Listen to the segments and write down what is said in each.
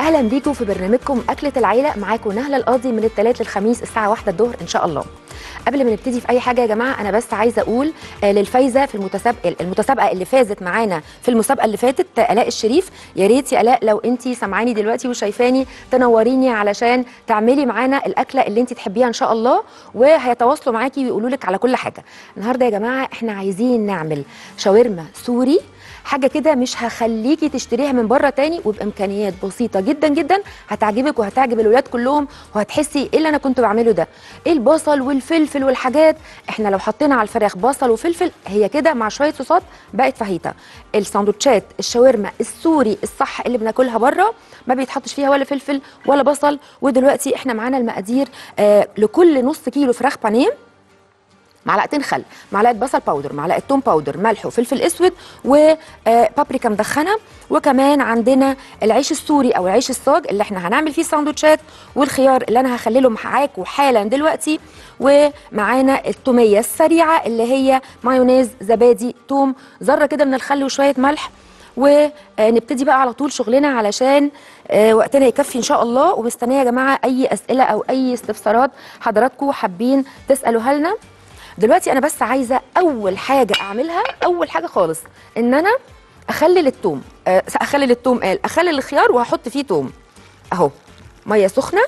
اهلا بيكم في برنامجكم اكله العيله معاكم نهله القاضي من الثلاث للخميس الساعه 1 الظهر ان شاء الله قبل ما نبتدي في اي حاجه يا جماعه انا بس عايزه اقول آه، للفايزه في المتسابقه المتسابقه اللي فازت معانا في المسابقه اللي فاتت آه، الاء الشريف يا ريت يا الاء لو انت سامعاني دلوقتي وشايفاني تنوريني علشان تعملي معانا الاكله اللي انت تحبيها ان شاء الله وهيتواصلوا معاكي ويقولوا لك على كل حاجه النهارده يا جماعه احنا عايزين نعمل شاورما سوري حاجه كده مش هخليكي تشتريها من بره تاني وبامكانيات بسيطه جدا جدا هتعجبك وهتعجب الولاد كلهم وهتحسي ايه اللي انا كنت بعمله ده ايه البصل والفلفل والحاجات احنا لو حطينا على الفراخ بصل وفلفل هي كده مع شويه صوصات بقت فاهيتا الساندوتشات الشاورما السوري الصح اللي بناكلها بره ما بيتحطش فيها ولا فلفل ولا بصل ودلوقتي احنا معانا المقادير آه لكل نص كيلو فراخ بانيه معلقتين خل معلقه بصل باودر معلقه توم باودر ملح وفلفل اسود وبابريكا مدخنه وكمان عندنا العيش السوري او العيش الصاج اللي احنا هنعمل فيه ساندوتشات والخيار اللي انا هخلله معاكم حالا دلوقتي ومعانا التوميه السريعه اللي هي مايونيز زبادي توم ذره كده من الخل وشويه ملح ونبتدي بقى على طول شغلنا علشان آه، وقتنا يكفي ان شاء الله ومستنيه يا جماعه اي اسئله او اي استفسارات حضراتكم حابين تسالوها لنا دلوقتي انا بس عايزه اول حاجه اعملها اول حاجه خالص ان انا اخلل التوم آه، اخلل التوم قال اخلل الخيار وهحط فيه توم اهو ميه سخنه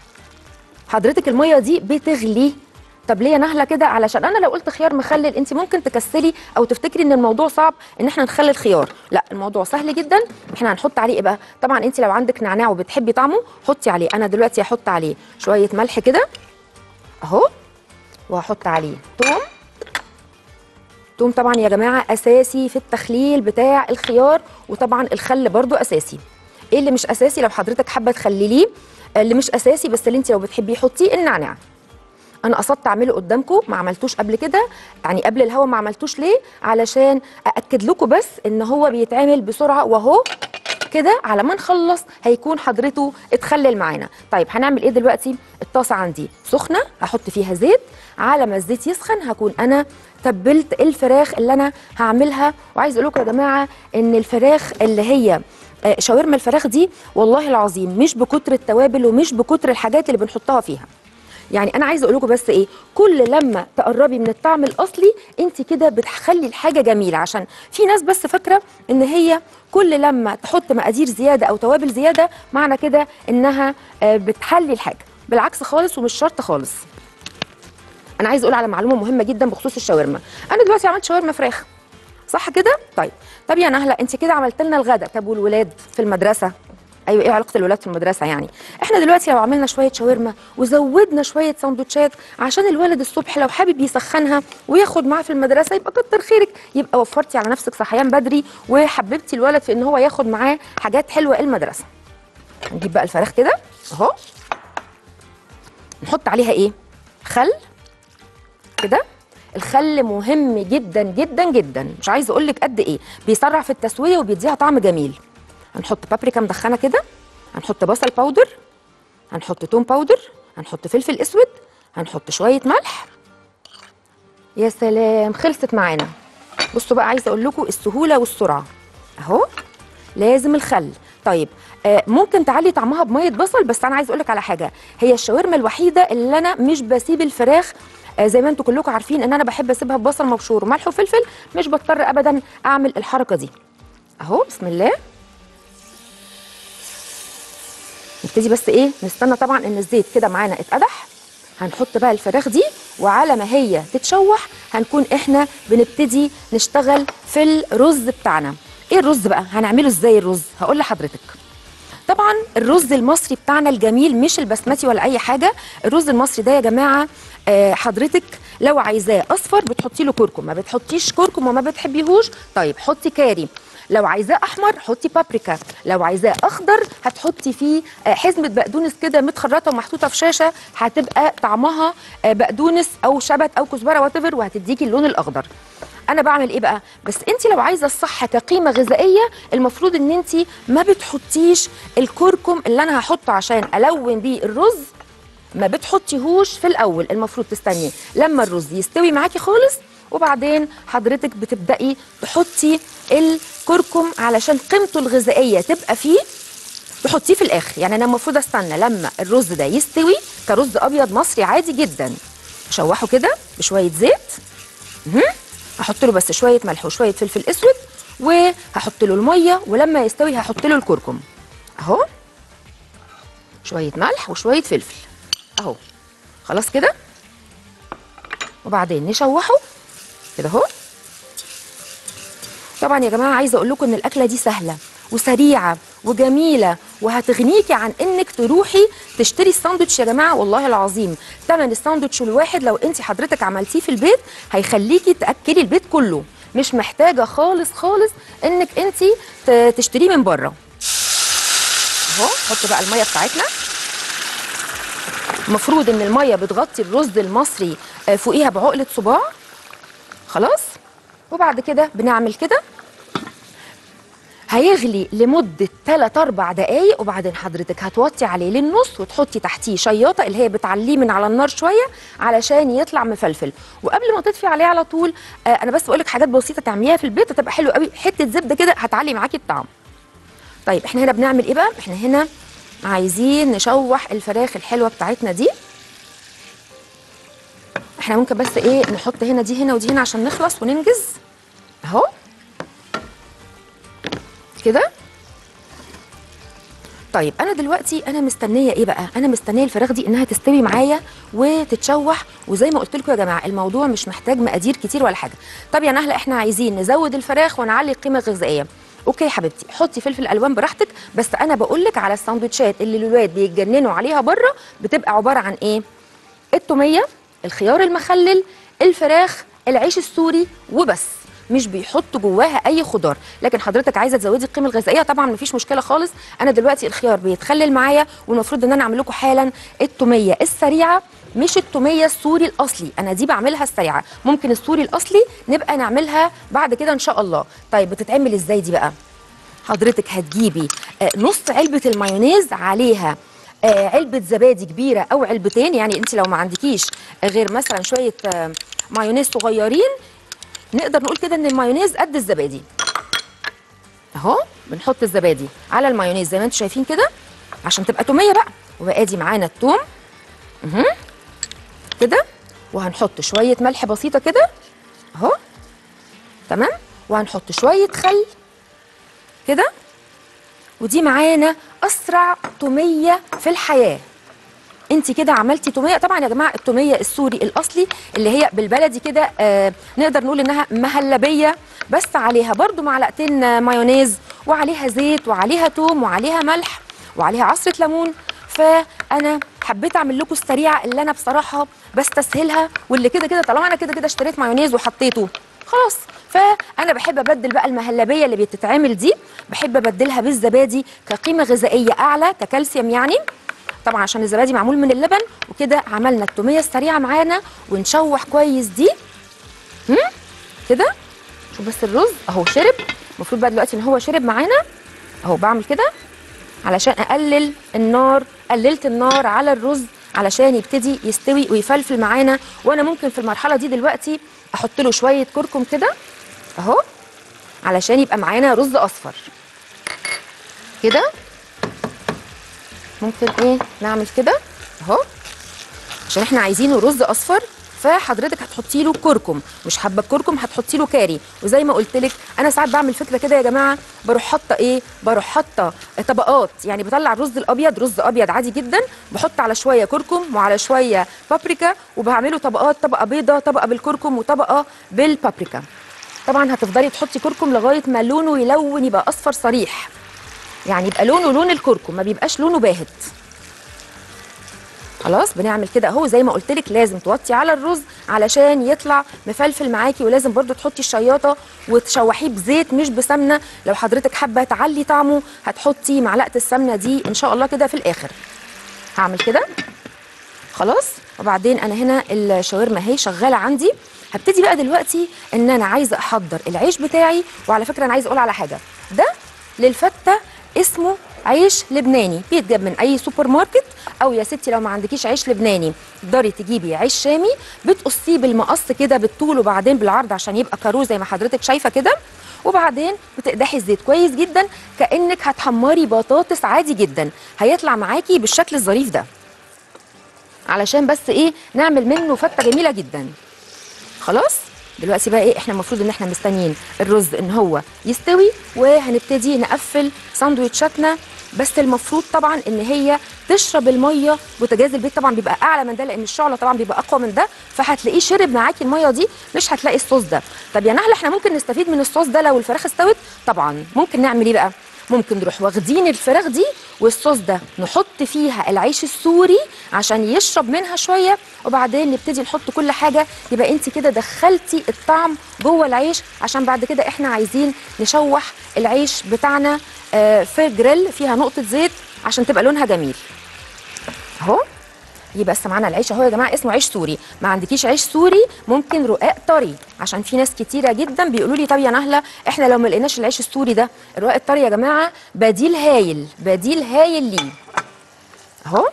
حضرتك الميه دي بتغلي طب ليه يا نهله كده علشان انا لو قلت خيار مخلل انت ممكن تكسلي او تفتكري ان الموضوع صعب ان احنا نخلل خيار لا الموضوع سهل جدا احنا هنحط عليه ايه بقى طبعا انت لو عندك نعناع وبتحبي طعمه حطي عليه انا دلوقتي هحط عليه شويه ملح كده اهو وهحط عليه توم توم طبعا يا جماعه اساسي في التخليل بتاع الخيار وطبعا الخل برضو اساسي ايه اللي مش اساسي لو حضرتك حابه تخلليه اللي مش اساسي بس اللي انت لو بتحبيه حطيه النعناع انا قصدت اعمله قدامكم ما عملتوش قبل كده يعني قبل الهوا ما عملتوش ليه علشان ااكد لكم بس ان هو بيتعمل بسرعه وهو كده على ما نخلص هيكون حضرته اتخلل معانا طيب هنعمل ايه دلوقتي الطاسه عندي سخنه هحط فيها زيت على ما الزيت يسخن هكون انا تبلت الفراخ اللي انا هعملها وعايز اقول لكم يا جماعه ان الفراخ اللي هي آه، شاورما الفراخ دي والله العظيم مش بكتر التوابل ومش بكتر الحاجات اللي بنحطها فيها يعني انا عايزه اقول لكم بس ايه كل لما تقربي من الطعم الاصلي انت كده بتخلي الحاجه جميله عشان في ناس بس فاكره ان هي كل لما تحط مقادير زياده او توابل زياده معنى كده انها آه، بتحلي الحاجه بالعكس خالص ومش شرط خالص انا عايزه اقول على معلومه مهمه جدا بخصوص الشاورما انا دلوقتي عملت شاورما فراخ صح كده طيب طب يا نهله انت كده عملت لنا الغدا طب والولاد في المدرسه ايوه ايه علاقه الولاد في المدرسه يعني احنا دلوقتي لو عملنا شويه شاورما وزودنا شويه سندوتشات عشان الولد الصبح لو حابب يسخنها وياخد معاه في المدرسه يبقى كتر خيرك يبقى وفرتي على نفسك صحيان بدري وحببتي الولد في ان هو ياخد معاه حاجات حلوه المدرسه نجيب بقى الفراخ كده اهو نحط عليها ايه خل كده الخل مهم جدا جدا جدا مش عايزه اقول لك قد ايه بيسرع في التسويه وبيديها طعم جميل هنحط بابريكا مدخنه كده هنحط بصل باودر هنحط توم باودر هنحط فلفل اسود هنحط شويه ملح يا سلام خلصت معانا بصوا بقى عايزه اقول لكم السهوله والسرعه اهو لازم الخل طيب آه ممكن تعلي طعمها بميه بصل بس انا عايز اقول لك على حاجه هي الشاورما الوحيده اللي انا مش بسيب الفراخ آه زي ما انتم كلكم عارفين ان انا بحب اسيبها ببصل مبشور وملح وفلفل مش بضطر ابدا اعمل الحركه دي اهو بسم الله نبتدي بس ايه نستنى طبعا ان الزيت كده معانا اتقدح هنحط بقى الفراخ دي وعلى ما هي تتشوح هنكون احنا بنبتدي نشتغل في الرز بتاعنا ايه الرز بقى هنعمله ازاي الرز هقول لحضرتك طبعا الرز المصري بتاعنا الجميل مش البسمتي ولا اي حاجه الرز المصري ده يا جماعه آه حضرتك لو عايزاه اصفر بتحطي له كركم ما بتحطيش كركم وما بتحبيهوش طيب حطي كاري لو عايزاه احمر حطي بابريكا لو عايزاه اخضر هتحطي فيه آه، حزمه بقدونس كده متخرطه ومحطوطه في شاشه هتبقى طعمها آه، بقدونس او شبت او كزبره وات وهتديكي اللون الاخضر انا بعمل ايه بقى بس انت لو عايزه الصح كقيمه غذائيه المفروض ان انت ما بتحطيش الكركم اللي انا هحطه عشان الون بيه الرز ما بتحطيهوش في الاول المفروض تستني لما الرز يستوي معاكي خالص وبعدين حضرتك بتبداي تحطي الكركم علشان قيمته الغذائيه تبقى فيه تحطيه في الاخر يعني انا المفروض استنى لما الرز ده يستوي كرز ابيض مصري عادي جدا اشوحه كده بشويه زيت مهم. احط له بس شويه ملح وشويه فلفل اسود وهحط له الميه ولما يستوي هحط له الكركم اهو شويه ملح وشويه فلفل اهو خلاص كده وبعدين نشوحه كده اهو طبعا يا جماعه عايزه اقول لكم ان الاكله دي سهله وسريعه وجميله وهتغنيكي عن انك تروحي تشتري الساندوتش يا جماعه والله العظيم ثمن الساندوتش الواحد لو انت حضرتك عملتيه في البيت هيخليكي تاكلي البيت كله مش محتاجه خالص خالص انك انت ت- تشتريه من بره اهو نحط بقى الميه بتاعتنا المفروض ان الميه بتغطي الرز المصري آه، فوقيها بعقله صباع خلاص وبعد كده بنعمل كده هيغلي لمدة 3 4 دقايق وبعدين حضرتك هتوطي عليه للنص وتحطي تحتيه شياطة اللي هي بتعليه من على النار شوية علشان يطلع مفلفل وقبل ما تطفي عليه على طول آه انا بس بقولك حاجات بسيطة تعمليها في البيت هتبقى حلوة قوي حتة زبدة كده هتعلي معاكي الطعم طيب احنا هنا بنعمل ايه بقى احنا هنا عايزين نشوح الفراخ الحلوة بتاعتنا دي احنا ممكن بس ايه نحط هنا دي هنا ودي هنا عشان نخلص وننجز اهو كده طيب انا دلوقتي انا مستنيه ايه بقى انا مستنيه الفراخ دي انها تستوي معايا وتتشوح وزي ما قلت لكم يا جماعه الموضوع مش محتاج مقادير كتير ولا حاجه طب يا نهله احنا عايزين نزود الفراخ ونعلي القيمه الغذائيه اوكي يا حبيبتي حطي فلفل الوان براحتك بس انا بقول لك على الساندوتشات اللي الولاد بيتجننوا عليها بره بتبقى عباره عن ايه التوميه الخيار المخلل الفراخ العيش السوري وبس مش بيحطوا جواها اي خضار لكن حضرتك عايزه تزودي القيمه الغذائيه طبعا مفيش مشكله خالص انا دلوقتي الخيار بيتخلل معايا والمفروض ان انا اعمل لكم حالا التوميه السريعه مش التوميه السوري الاصلي انا دي بعملها السريعه ممكن السوري الاصلي نبقى نعملها بعد كده ان شاء الله طيب بتتعمل ازاي دي بقى حضرتك هتجيبي آه، نص علبه المايونيز عليها آه، علبه زبادي كبيره او علبتين يعني انت لو ما عندكيش غير مثلا شويه آه، مايونيز صغيرين نقدر نقول كده ان المايونيز قد الزبادي اهو بنحط الزبادي على المايونيز زي ما انتم شايفين كده عشان تبقى توميه بقى وادي معانا التوم اهو كده وهنحط شويه ملح بسيطه كده اهو تمام وهنحط شويه خل كده ودي معانا اسرع توميه في الحياه انت كده عملتي توميه طبعا يا جماعه التوميه السوري الاصلي اللي هي بالبلدي كده آه نقدر نقول انها مهلبيه بس عليها برضو معلقتين آه، مايونيز وعليها زيت وعليها توم وعليها ملح وعليها عصره ليمون فانا حبيت اعمل لكم السريعه اللي انا بصراحه بستسهلها واللي كده كده طالما انا كده كده اشتريت مايونيز وحطيته خلاص فانا بحب ابدل بقى المهلبيه اللي بتتعمل دي بحب ابدلها بالزبادي كقيمه غذائيه اعلى ككالسيوم يعني طبعا عشان الزبادي معمول من اللبن وكده عملنا التوميه السريعه معانا ونشوح كويس دي هم؟ كده شوف بس الرز اهو شرب المفروض بقى دلوقتي ان هو شرب معانا اهو بعمل كده علشان اقلل النار قللت النار على الرز علشان يبتدي يستوي ويفلفل معانا وانا ممكن في المرحله دي دلوقتي احط له شويه كركم كده اهو علشان يبقى معانا رز اصفر كده ممكن ايه نعمل كده اهو عشان احنا عايزينه رز اصفر فحضرتك هتحطي له كركم مش حابه الكركم هتحطي له كاري وزي ما قلت لك انا ساعات بعمل فكره كده يا جماعه بروح حاطه ايه بروح حاطه طبقات يعني بطلع الرز الابيض رز ابيض عادي جدا بحط على شويه كركم وعلى شويه بابريكا وبعمله طبقات طبقه بيضه طبقه بالكركم وطبقه بالبابريكا طبعا هتفضلي تحطي كركم لغايه ما لونه يلون يبقى اصفر صريح يعني يبقى لونه لون الكركم ما بيبقاش لونه باهت خلاص بنعمل كده اهو زي ما قلت لك لازم توطي على الرز علشان يطلع مفلفل معاكي ولازم برضو تحطي الشياطه وتشوحيه بزيت مش بسمنه لو حضرتك حابه تعلي طعمه هتحطي معلقه السمنه دي ان شاء الله كده في الاخر هعمل كده خلاص وبعدين انا هنا الشاورما اهي شغاله عندي هبتدي بقى دلوقتي ان انا عايزه احضر العيش بتاعي وعلى فكره انا عايزه اقول على حاجه ده للفته اسمه عيش لبناني بيتجاب من اي سوبر ماركت او يا ستي لو ما عندكيش عيش لبناني تقدري تجيبي عيش شامي بتقصيه بالمقص كده بالطول وبعدين بالعرض عشان يبقى كارو زي ما حضرتك شايفه كده وبعدين بتقدحي الزيت كويس جدا كانك هتحمري بطاطس عادي جدا هيطلع معاكي بالشكل الظريف ده علشان بس ايه نعمل منه فته جميله جدا خلاص دلوقتي بقى ايه احنا المفروض ان احنا مستنيين الرز ان هو يستوي وهنبتدي نقفل ساندوتشاتنا بس المفروض طبعا ان هي تشرب الميه بوتاجاز البيت طبعا بيبقى اعلى من ده لان الشعله طبعا بيبقى اقوى من ده فهتلاقيه شرب معاكي الميه دي مش هتلاقي الصوص ده طب يا نهله احنا ممكن نستفيد من الصوص ده لو الفراخ استوت طبعا ممكن نعمل ايه بقى ممكن نروح واخدين الفراخ دي والصوص ده نحط فيها العيش السوري عشان يشرب منها شويه وبعدين نبتدي نحط كل حاجه يبقى انت كده دخلتي الطعم جوه العيش عشان بعد كده احنا عايزين نشوح العيش بتاعنا آه، في جريل فيها نقطه زيت عشان تبقى لونها جميل اهو يبقى بس معانا العيش اهو يا جماعه اسمه عيش سوري ما عندكيش عيش سوري ممكن رقاق طري عشان في ناس كتيره جدا بيقولوا لي طب يا نهله احنا لو ما لقيناش العيش السوري ده الرقاق الطري يا جماعه بديل هايل بديل هايل ليه اهو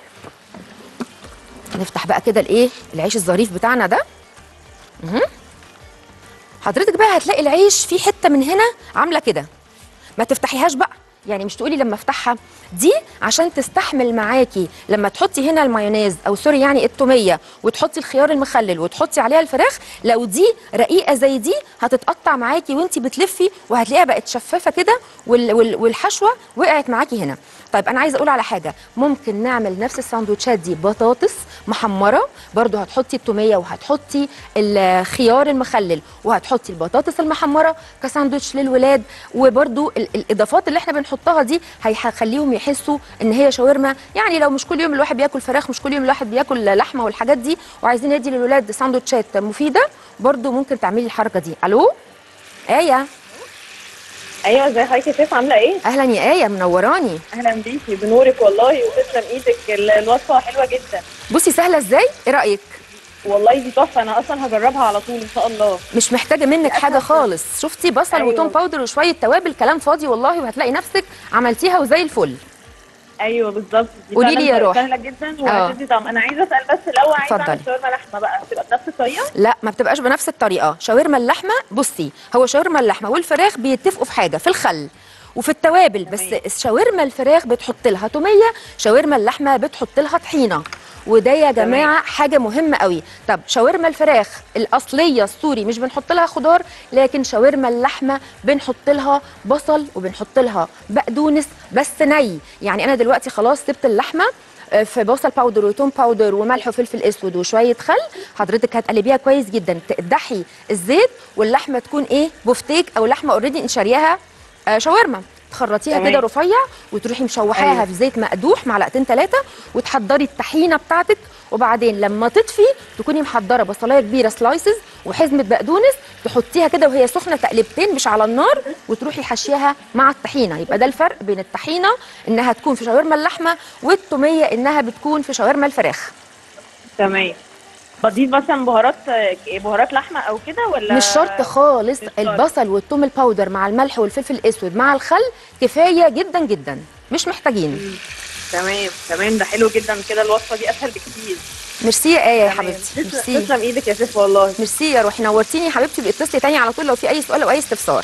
نفتح بقى كده الايه العيش الظريف بتاعنا ده مهم. حضرتك بقى هتلاقي العيش فيه حته من هنا عامله كده ما تفتحيهاش بقى يعني مش تقولي لما افتحها دي عشان تستحمل معاكي لما تحطي هنا المايونيز او سوري يعني التوميه وتحطي الخيار المخلل وتحطي عليها الفراخ لو دي رقيقه زي دي هتتقطع معاكي وانت بتلفي وهتلاقيها بقت شفافه كده وال وال والحشوه وقعت معاكي هنا طيب انا عايزه اقول على حاجه ممكن نعمل نفس الساندوتشات دي بطاطس محمره برضو هتحطي التوميه وهتحطي الخيار المخلل وهتحطي البطاطس المحمره كساندوتش للولاد وبرضو ال- الاضافات اللي احنا بنحطها دي هيخليهم يحسوا ان هي شاورما يعني لو مش كل يوم الواحد بياكل فراخ مش كل يوم الواحد بياكل لحمه والحاجات دي وعايزين ندي للولاد ساندوتشات مفيده برضو ممكن تعملي الحركه دي الو ايه ايوه ازي حضرتك يا شيف عامله ايه؟ اهلا يا ايه منوراني اهلا بيكي بنورك والله وتسلم ايدك ال- الوصفه حلوه جدا بصي سهله ازاي ايه رايك والله دي تحفه انا اصلا هجربها على طول ان شاء الله مش محتاجه منك حاجه خالص شفتي بصل أيوة. وتوم باودر وشويه توابل كلام فاضي والله وهتلاقي نفسك عملتيها وزي الفل ايوه بالظبط دي قولي لي فعلاً يا روح. سهله جدا وهتدي طعم انا عايزه اسال بس لو عايزه اتفضلي. اعمل شاورما لحمه بقى تبقى بنفس الطريقه لا ما بتبقاش بنفس الطريقه شاورما اللحمه بصي هو شاورما اللحمه والفراخ بيتفقوا في حاجه في الخل وفي التوابل تمام. بس شاورما الفراخ بتحط لها توميه شاورما اللحمه بتحط لها طحينه وده يا تمام. جماعه حاجه مهمه قوي طب شاورما الفراخ الاصليه السوري مش بنحط لها خضار لكن شاورما اللحمه بنحط لها بصل وبنحط لها بقدونس بس ني يعني انا دلوقتي خلاص سبت اللحمه في بصل باودر وتوم باودر وملح وفلفل اسود وشويه خل حضرتك هتقلبيها كويس جدا تقدحي الزيت واللحمه تكون ايه بوفتيك او لحمه اوريدي انت شارياها آه، شاورما تخرطيها تمام. كده رفيع وتروحي مشوحاها أيوة. في زيت مقدوح معلقتين ثلاثه وتحضري الطحينه بتاعتك وبعدين لما تطفي تكوني محضره بصلايه كبيره سلايسز وحزمه بقدونس تحطيها كده وهي سخنه تقلبتين مش على النار وتروحي حشيها مع الطحينه يبقى ده الفرق بين الطحينه انها تكون في شاورما اللحمه والتوميه انها بتكون في شاورما الفراخ تمام بضيف مثلا بهارات بهارات لحمه او كده ولا مش شرط خالص مش شرط. البصل والثوم الباودر مع الملح والفلفل الاسود مع الخل كفايه جدا جدا مش محتاجين تمام تمام ده حلو جدا كده الوصفه دي اسهل بكتير ميرسي يا ايه يا تمام. حبيبتي تسلم- ميرسي تسلم ايدك يا شيف والله ميرسي يا روحي نورتيني يا حبيبتي باتصلي تاني على طول لو في اي سؤال او اي استفسار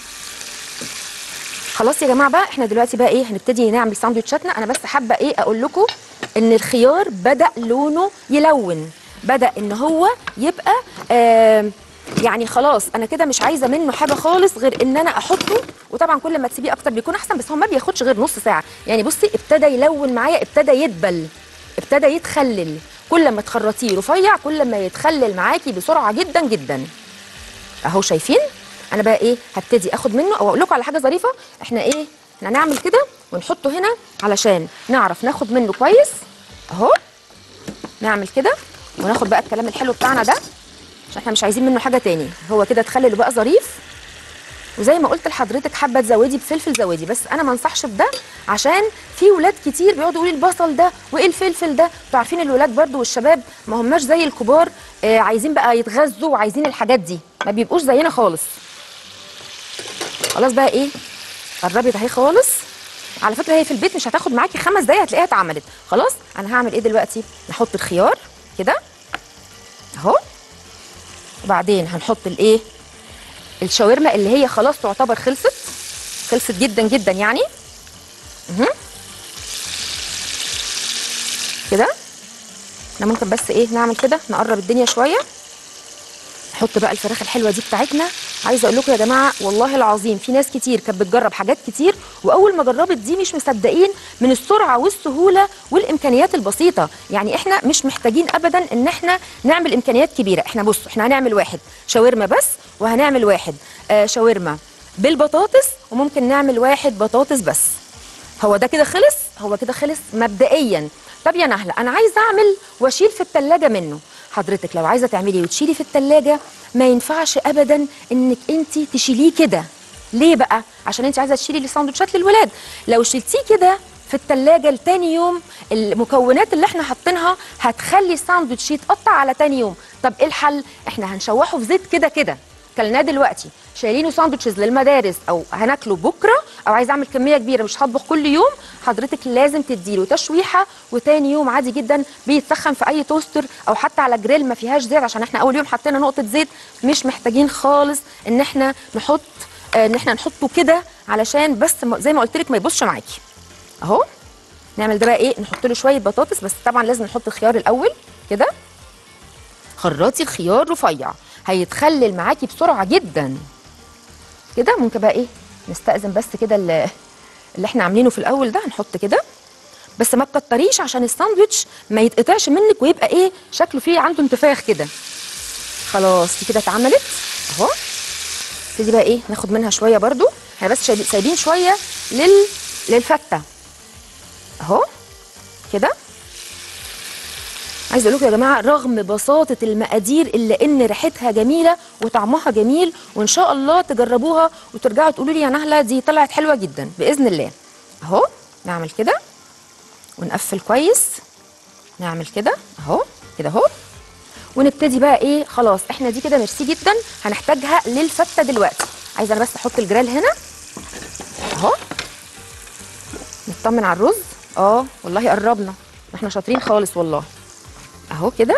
خلاص يا جماعه بقى احنا دلوقتي بقى ايه هنبتدي نعمل ساندوتشاتنا انا بس حابه ايه اقول لكم ان الخيار بدا لونه يلون بدا ان هو يبقى آه يعني خلاص انا كده مش عايزه منه حاجه خالص غير ان انا احطه وطبعا كل ما تسيبيه اكتر بيكون احسن بس هو ما بياخدش غير نص ساعه يعني بصي ابتدى يلون معايا ابتدى يدبل ابتدى يتخلل كل ما تخرطيه رفيع كل ما يتخلل معاكي بسرعه جدا جدا اهو شايفين انا بقى ايه هبتدي اخد منه او اقول لكم على حاجه ظريفه احنا ايه احنا هنعمل كده ونحطه هنا علشان نعرف ناخد منه كويس اهو نعمل كده وناخد بقى الكلام الحلو بتاعنا ده عشان احنا مش عايزين منه حاجه تاني هو كده اتخلل بقى ظريف وزي ما قلت لحضرتك حابه تزودي بفلفل زودي بس انا ما انصحش بده عشان في ولاد كتير بيقعدوا يقولوا البصل ده وايه الفلفل ده انتوا عارفين الولاد برضو والشباب ما هماش زي الكبار آه عايزين بقى يتغذوا وعايزين الحاجات دي ما بيبقوش زينا خالص خلاص بقى ايه قربت اهي خالص على فكره هي في البيت مش هتاخد معاكي خمس دقايق هتلاقيها اتعملت خلاص انا هعمل ايه دلوقتي نحط الخيار كده اهو وبعدين هنحط الايه الشاورما اللي هي خلاص تعتبر خلصت خلصت جدا جدا يعني مهم. كده احنا ممكن بس ايه نعمل كده نقرب الدنيا شويه نحط بقى الفراخ الحلوه دي بتاعتنا عايزه اقول لكم يا جماعه والله العظيم في ناس كتير كانت بتجرب حاجات كتير واول ما جربت دي مش مصدقين من السرعه والسهوله والامكانيات البسيطه يعني احنا مش محتاجين ابدا ان احنا نعمل امكانيات كبيره احنا بصوا احنا هنعمل واحد شاورما بس وهنعمل واحد آه شاورما بالبطاطس وممكن نعمل واحد بطاطس بس هو ده كده خلص هو كده خلص مبدئيا طب يا نهله انا عايزه اعمل واشيل في التلاجة منه حضرتك لو عايزه تعملي وتشيلي في التلاجة ما ينفعش ابدا انك انت تشيليه كده ليه بقى عشان انت عايزه تشيلي الساندوتشات للولاد لو شلتيه كده في التلاجة لتاني يوم المكونات اللي احنا حاطينها هتخلي الساندوتش يتقطع على تاني يوم طب ايه الحل احنا هنشوحه في زيت كده كده كلناه دلوقتي شايلينه ساندوتشز للمدارس او هناكله بكره او عايز اعمل كميه كبيره مش هطبخ كل يوم حضرتك لازم تديله تشويحه وتاني يوم عادي جدا بيتسخن في اي توستر او حتى على جريل ما فيهاش زيت عشان احنا اول يوم حطينا نقطه زيت مش محتاجين خالص ان احنا نحط آه، ان احنا نحطه كده علشان بس ما- زي ما قلت لك ما يبصش معاكي اهو نعمل ده بقى ايه نحط له شويه بطاطس بس طبعا لازم نحط الخيار الاول كده خراطي الخيار رفيع هيتخلل معاكي بسرعه جدا كده ممكن بقى ايه نستأذن بس كده اللي, اللي احنا عاملينه في الاول ده نحط كده بس ما تكتريش عشان الساندوتش ما يتقطعش منك ويبقى ايه شكله فيه عنده انتفاخ كده خلاص دي كده اتعملت اهو نبتدي بقى ايه ناخد منها شويه برضو احنا بس شايبين- سايبين شويه لل للفته اهو كده عايزه اقول لكم يا جماعه رغم بساطه المقادير الا ان ريحتها جميله وطعمها جميل وان شاء الله تجربوها وترجعوا تقولوا لي يا نهله دي طلعت حلوه جدا باذن الله اهو نعمل كده ونقفل كويس نعمل كده اهو كده اهو ونبتدي بقى ايه خلاص احنا دي كده ميرسي جدا هنحتاجها للفته دلوقتي عايزه انا بس احط الجرال هنا اهو نطمن على الرز اه والله قربنا احنا شاطرين خالص والله اهو كده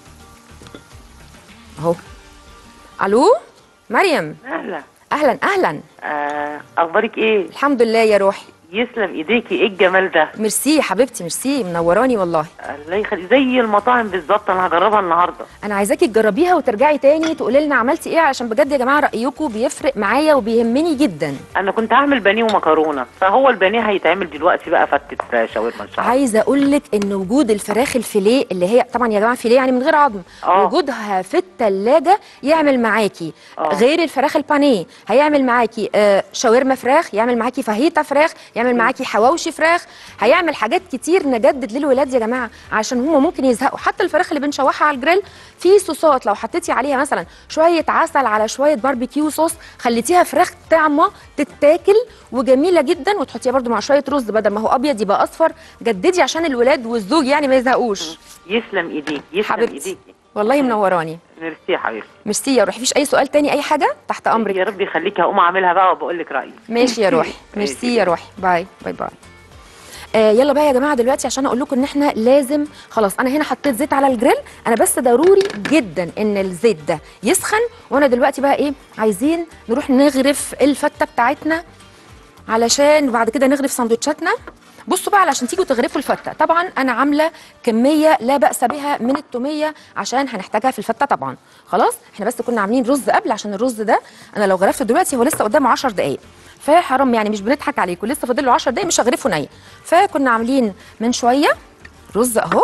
اهو الو مريم اهلا اهلا اهلا آه، اخبارك ايه الحمد لله يا روحي يسلم ايديكي ايه الجمال ده ميرسي يا حبيبتي ميرسي منوراني والله الله يخلي زي المطاعم بالظبط انا هجربها النهارده انا عايزاكي تجربيها وترجعي تاني تقولي لنا عملتي ايه علشان بجد يا جماعه رايكم بيفرق معايا وبيهمني جدا انا كنت هعمل بانيه ومكرونه فهو البانيه هيتعمل دلوقتي بقى فتة شاورما ان شاء الله عايزه اقول لك ان وجود الفراخ الفيليه اللي هي طبعا يا جماعه فيليه يعني من غير عظم آه. وجودها في الثلاجه يعمل معاكي آه. غير الفراخ البانيه هيعمل معاكي آه شاورما فراخ يعمل معاكي فاهيتا فراخ يعمل معاكي حواوشي فراخ هيعمل حاجات كتير نجدد للولاد يا جماعه عشان هم ممكن يزهقوا حتى الفراخ اللي بنشوحها على الجريل في صوصات لو حطيتي عليها مثلا شويه عسل على شويه باربيكيو صوص خليتيها فراخ طعمه تتاكل وجميله جدا وتحطيها برده مع شويه رز بدل ما هو ابيض يبقى اصفر جددي عشان الولاد والزوج يعني ما يزهقوش يسلم ايديك يسلم حبيبتي ايديكي والله منوراني ميرسي يا حبيبتي ميرسي يا روحي فيش اي سؤال تاني اي حاجه تحت يا امرك رب يخليكي هقوم اعملها بقى وبقول لك رايي ماشي يا روحي ميرسي يا روحي باي باي باي آه يلا بقى يا جماعه دلوقتي عشان اقول لكم ان احنا لازم خلاص انا هنا حطيت زيت على الجريل انا بس ضروري جدا ان الزيت ده يسخن وانا دلوقتي بقى ايه عايزين نروح نغرف الفته بتاعتنا علشان بعد كده نغرف سندوتشاتنا بصوا بقى علشان تيجوا تغرفوا الفته طبعا انا عامله كميه لا باس بها من التوميه عشان هنحتاجها في الفته طبعا خلاص احنا بس كنا عاملين رز قبل عشان الرز ده انا لو غرفته دلوقتي هو لسه قدامه 10 دقائق فحرام يعني مش بنضحك عليكم لسه فاضل له 10 دقائق مش هغرفه ني فكنا عاملين من شويه رز اهو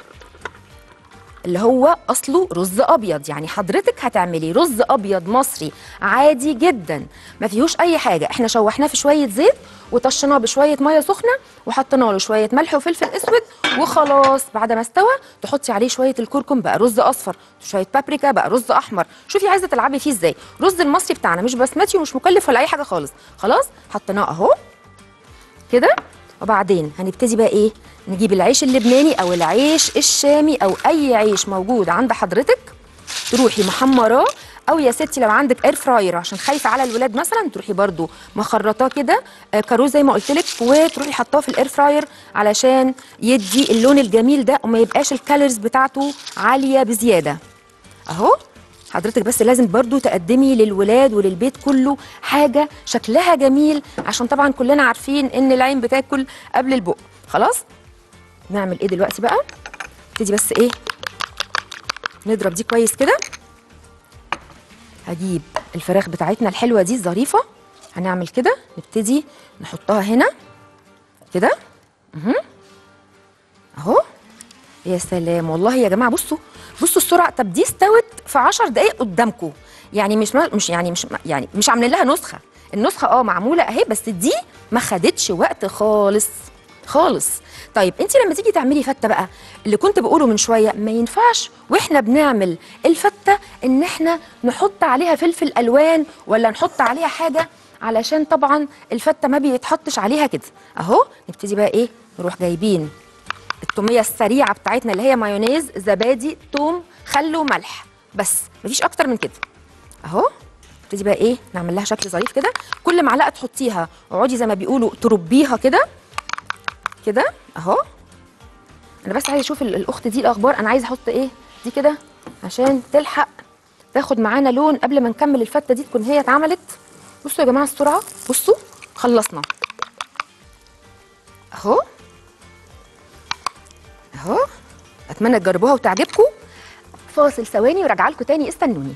اللي هو اصله رز ابيض يعني حضرتك هتعملي رز ابيض مصري عادي جدا ما فيهوش اي حاجه احنا شوحناه في شويه زيت وطشناه بشويه ميه سخنه وحطينا له شويه ملح وفلفل اسود وخلاص بعد ما استوى تحطي عليه شويه الكركم بقى رز اصفر شويه بابريكا بقى رز احمر شوفي عايزه تلعبي فيه ازاي رز المصري بتاعنا مش بسمتي ومش مكلف ولا اي حاجه خالص خلاص حطيناه اهو كده وبعدين هنبتدي بقى ايه نجيب العيش اللبناني او العيش الشامي او اي عيش موجود عند حضرتك تروحي محمراه او يا ستي لو عندك اير فراير عشان خايفه على الولاد مثلا تروحي برضو مخرطاه كده آه، كارو زي ما قلت لك وتروحي حطاه في الاير فراير علشان يدي اللون الجميل ده وما يبقاش الكالوريز بتاعته عاليه بزياده اهو حضرتك بس لازم برضو تقدمي للولاد وللبيت كله حاجه شكلها جميل عشان طبعا كلنا عارفين ان العين بتاكل قبل البق خلاص نعمل ايه دلوقتي بقى نبتدي بس ايه نضرب دي كويس كده هجيب الفراخ بتاعتنا الحلوه دي الظريفه هنعمل كده نبتدي نحطها هنا كده مهم. اهو يا سلام والله يا جماعه بصوا بصوا السرعه طب دي استوت في 10 دقائق قدامكم يعني مش مش يعني مش يعني مش عاملين لها نسخه النسخه اه معموله اهي بس دي ما خدتش وقت خالص خالص طيب انت لما تيجي تعملي فته بقى اللي كنت بقوله من شويه ما ينفعش واحنا بنعمل الفته ان احنا نحط عليها فلفل الوان ولا نحط عليها حاجه علشان طبعا الفته ما بيتحطش عليها كده اهو نبتدي بقى ايه نروح جايبين التوميه السريعه بتاعتنا اللي هي مايونيز زبادي توم خل وملح بس مفيش اكتر من كده اهو نبتدي بقى ايه نعمل لها شكل ظريف كده كل معلقه تحطيها اقعدي زي ما بيقولوا تربيها كده كده اهو انا بس عايزه اشوف ال- الاخت دي الاخبار انا عايزه احط ايه دي كده عشان تلحق تاخد معانا لون قبل ما نكمل الفته دي تكون هي اتعملت بصوا يا جماعه السرعه بصوا خلصنا اهو اهو اتمنى تجربوها وتعجبكم فاصل ثواني وراجعه لكم تاني استنوني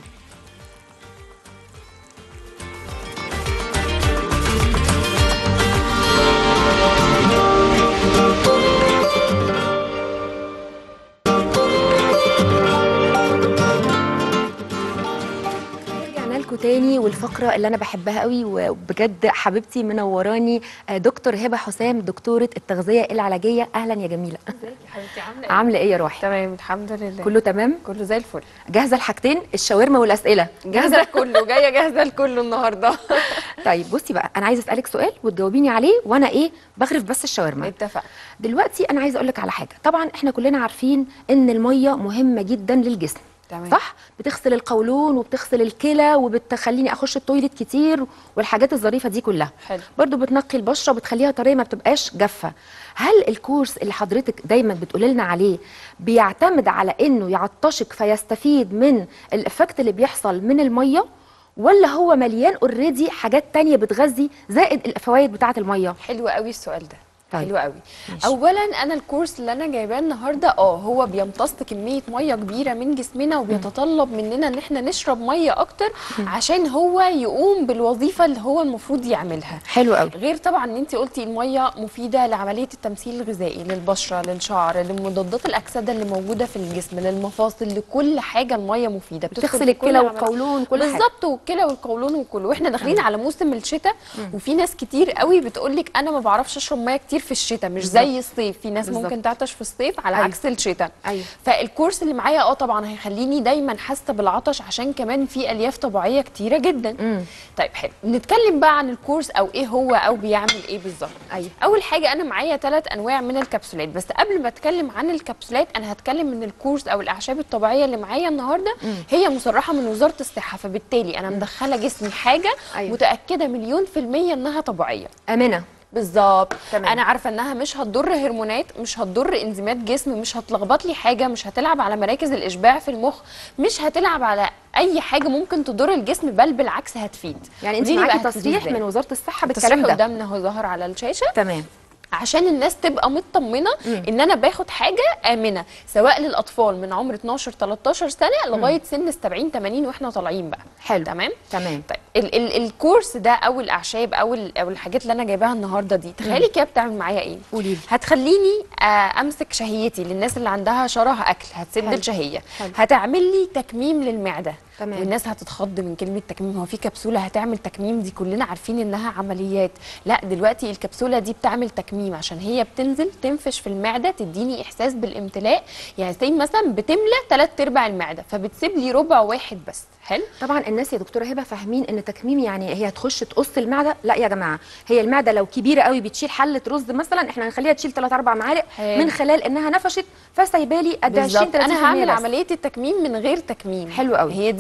رجعنا لكم تاني والفقره اللي انا بحبها قوي وبجد حبيبتي منوراني آه، دكتور هبه حسام دكتوره التغذيه العلاجيه اهلا يا جميله ازيك يا حبيبتي عامله ايه؟ عامله ايه يا روحي تمام الحمد لله كله تمام كله زي الفل جاهزه الحاجتين الشاورما والاسئله جاهزه لكله جايه جاهزه لكله النهارده طيب بصي بقى انا عايزه اسالك سؤال وتجاوبيني عليه وانا ايه بغرف بس الشاورما اتفق دلوقتي انا عايزه اقول لك على حاجه طبعا احنا كلنا عارفين ان الميه مهمه جدا للجسم تمام. صح بتغسل القولون وبتغسل الكلى وبتخليني اخش التويليت كتير والحاجات الظريفه دي كلها حلو. برضو بتنقي البشره وبتخليها طريه ما بتبقاش جافه هل الكورس اللي حضرتك دايما بتقولي لنا عليه بيعتمد على انه يعطشك فيستفيد من الافكت اللي بيحصل من الميه ولا هو مليان اوريدي حاجات تانية بتغذي زائد الفوائد بتاعه الميه حلو قوي السؤال ده طيب. حلو قوي ماشي. اولا انا الكورس اللي انا جايباه النهارده اه هو بيمتص كميه ميه كبيره من جسمنا وبيتطلب مننا ان احنا نشرب ميه اكتر عشان هو يقوم بالوظيفه اللي هو المفروض يعملها حلو قوي غير طبعا ان انت قلتي الميه مفيده لعمليه التمثيل الغذائي للبشره للشعر لمضادات الاكسده اللي موجوده في الجسم للمفاصل لكل حاجه الميه مفيده بتدخل بتغسل في كل الكلى عمل- والقولون كل حاجه بالظبط والكلى والقولون وكله واحنا داخلين على موسم الشتاء وفي ناس كتير قوي بتقول لك انا ما بعرفش اشرب ميه كتير في الشتاء مش بالظبط. زي الصيف في ناس بالظبط. ممكن تعطش في الصيف على أيوة. عكس الشتاء أيوة. فالكورس اللي معايا اه طبعا هيخليني دايما حاسه بالعطش عشان كمان في الياف طبيعيه كتيره جدا مم. طيب حلو نتكلم بقى عن الكورس او ايه هو او بيعمل ايه بالظبط أيوة. اول حاجه انا معايا ثلاث انواع من الكبسولات بس قبل ما اتكلم عن الكبسولات انا هتكلم ان الكورس او الاعشاب الطبيعيه اللي معايا النهارده هي مصرحه من وزاره الصحه فبالتالي انا مدخله جسمي حاجه أيوة. متاكده مليون في الميه انها طبيعيه امنه بالظبط تمام. انا عارفه انها مش هتضر هرمونات مش هتضر انزيمات جسم مش هتلخبط لي حاجه مش هتلعب على مراكز الاشباع في المخ مش هتلعب على اي حاجه ممكن تضر الجسم بل بالعكس هتفيد يعني انت قولي لي معاكي بقى هتفيد تصريح إزاي؟ من وزاره الصحه التصريح بالكلام ده قدامنا اهو ظهر على الشاشه تمام عشان الناس تبقى مطمنه ان انا باخد حاجه امنه سواء للاطفال من عمر 12 13 سنه لغايه سن 70 80 واحنا طالعين بقى حلو. تمام تمام طيب ال ال الكورس ده او الاعشاب او ال او الحاجات اللي انا جايباها النهارده دي تخيلي كده بتعمل معايا ايه قولي لي. هتخليني آه امسك شهيتي للناس اللي عندها شره اكل هتسد حلو. الشهيه حلو. هتعمل لي تكميم للمعده تمام. والناس هتتخض من كلمه تكميم هو في كبسوله هتعمل تكميم دي كلنا عارفين انها عمليات لا دلوقتي الكبسوله دي بتعمل تكميم عشان هي بتنزل تنفش في المعده تديني احساس بالامتلاء يعني زي مثلا بتملى ثلاث ارباع المعده فبتسيب لي ربع واحد بس حلو طبعا الناس يا دكتوره هبه فاهمين ان تكميم يعني هي هتخش تقص المعده لا يا جماعه هي المعده لو كبيره قوي بتشيل حله رز مثلا احنا هنخليها تشيل 3 4 معالق حلو. من خلال انها نفشت فسايبالي قد 20 بالظبط 30% انا هعمل بس. عمليه التكميم من غير تكميم حلو قوي. هي دي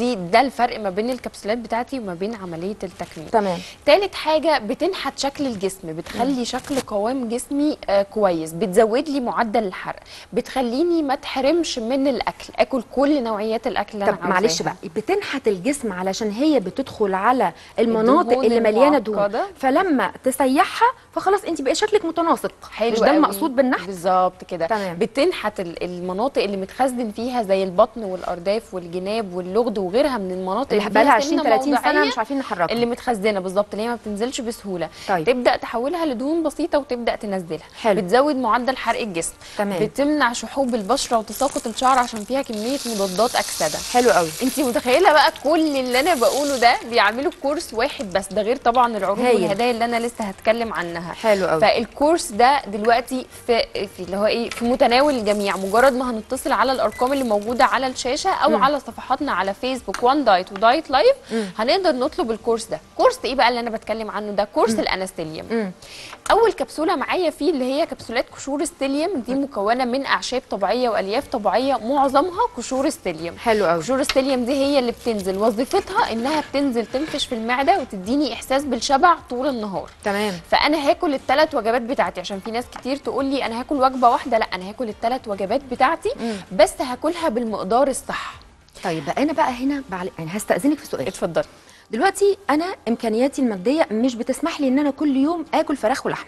دي ده الفرق ما بين الكبسولات بتاعتي وما بين عمليه التكميم تمام تالت حاجة بتنحت شكل الجسم بتخلي شكل قوام جسمي آه كويس بتزود لي معدل الحرق بتخليني ما اتحرمش من الاكل اكل كل نوعيات الاكل اللي طب انا معلش عاوزاها. بقى بتنحت الجسم علشان هي بتدخل على المناطق الدهون اللي مليانه دهون المعقدة. فلما تسيحها فخلاص انت بقى شكلك متناسق حلو مش ده قوي. المقصود بالنحت بالظبط كده تمام. بتنحت ال- المناطق اللي متخزن فيها زي البطن والارداف والجناب واللغد وغيرها من المناطق اللي اللي بقى لها فيها 20 سمنة 30 سنه موضعية مش عارفين نحركها اللي متخزنه بالظبط اللي هي ما بتنزلش بسهوله طيب. تبدا تحولها لدهون بسيطه وتبدا تنزلها حلو. بتزود معدل حرق الجسم تمام. بتمنع شحوب البشره وتساقط الشعر عشان فيها كميه مضادات اكسده حلو قوي انت متخيله بقى كل اللي انا بقوله ده بيعملوا كورس واحد بس ده غير طبعا العروض هايل. والهدايا اللي انا لسه هتكلم عنها حلو قوي فالكورس ده دلوقتي في, في اللي هو ايه في متناول الجميع مجرد ما هنتصل على الارقام اللي موجوده على الشاشه او مم. على صفحاتنا على فيسبوك وان دايت ودايت لايف هنقدر نطلب الكورس ده كورس ايه بقى اللي انا بتكلم عنه ده كورس الانستيليوم مم. اول كبسوله معايا فيه اللي هي كبسولات قشور ستيليوم دي مكونه من اعشاب طبيعيه والياف طبيعيه معظمها قشور ستيليوم حلو قوي قشور ستيليوم دي هي اللي بتنزل وظيفتها انها بتنزل تنفش في المعده وتديني احساس بالشبع طول النهار تمام فانا هاكل الثلاث وجبات بتاعتي عشان في ناس كتير تقول لي انا هاكل وجبه واحده لا انا هاكل الثلاث وجبات بتاعتي مم. بس هاكلها بالمقدار الصح طيب انا بقى هنا بعل... يعني هستأذنك في سؤال اتفضلي دلوقتي انا امكانياتي الماديه مش بتسمح لي ان انا كل يوم اكل فراخ ولحمه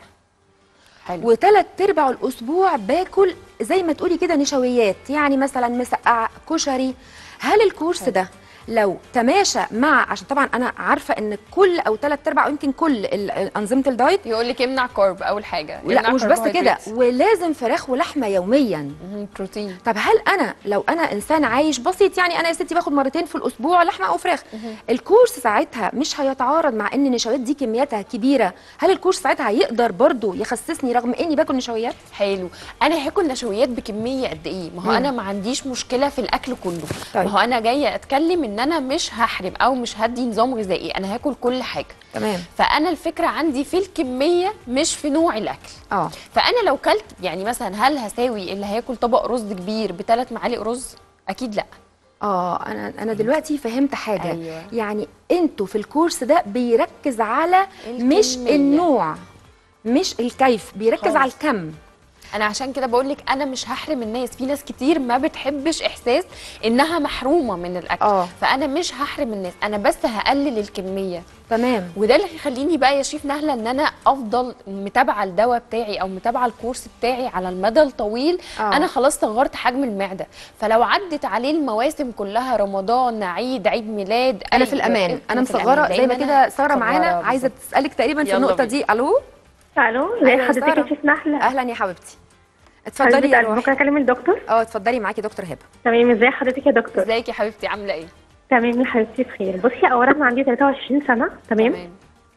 حلو وثلاث ارباع الاسبوع باكل زي ما تقولي كده نشويات يعني مثلا مسقعه كشري هل الكورس ده لو تماشى مع عشان طبعا انا عارفه ان كل او ثلاث ارباع او يمكن كل ال- انظمه الدايت يقول لك امنع كارب اول حاجه لا امنع مش بس كده كربوهيدرات. ولازم فراخ ولحمه يوميا مهم، بروتين طب هل انا لو انا انسان عايش بسيط يعني انا يا ستي باخد مرتين في الاسبوع لحمه او فراخ الكورس ساعتها مش هيتعارض مع ان النشويات دي كمياتها كبيره هل الكورس ساعتها هيقدر برضو يخسسني رغم اني باكل نشويات حلو انا هاكل نشويات بكميه قد ايه ما هو مم. انا ما عنديش مشكله في الاكل كله طيب. ما هو انا جايه اتكلم ان انا مش هحرم او مش هدي نظام غذائي انا هاكل كل حاجه تمام فانا الفكره عندي في الكميه مش في نوع الاكل اه فانا لو كلت يعني مثلا هل هساوي اللي هياكل طبق رز كبير بثلاث معالق رز اكيد لا اه انا انا دلوقتي فهمت حاجه أيوة. يعني انتوا في الكورس ده بيركز على مش الكمية. النوع مش الكيف بيركز خالص. على الكم انا عشان كده بقول لك انا مش هحرم الناس في ناس كتير ما بتحبش احساس انها محرومه من الاكل آه. فانا مش هحرم الناس انا بس هقلل الكميه تمام وده اللي هيخليني بقى يا شيف نهله ان انا افضل متابعه الدواء بتاعي او متابعه الكورس بتاعي على المدى الطويل آه. انا خلاص صغرت حجم المعده فلو عدت عليه المواسم كلها رمضان عيد عيد ميلاد انا أي- في الامان انا في الأمان. مصغره زي ما لأن كده أنا ساره معانا مصغرة عايزه بالظبط. تسالك تقريبا في يلا النقطه بينا. دي الو الو أهلا ازي يا حضرتك سارة. يا شيف نحله اهلا يا حبيبتي اتفضلي يا حضرتك روحي ممكن اكلم الدكتور اه اتفضلي معاكي دكتور هبه تمام ازي حضرتك يا دكتور ازيك يا حبيبتي عامله ايه تمام يا حبيبتي بخير بصي اولا انا عندي 23 سنه تمام تمام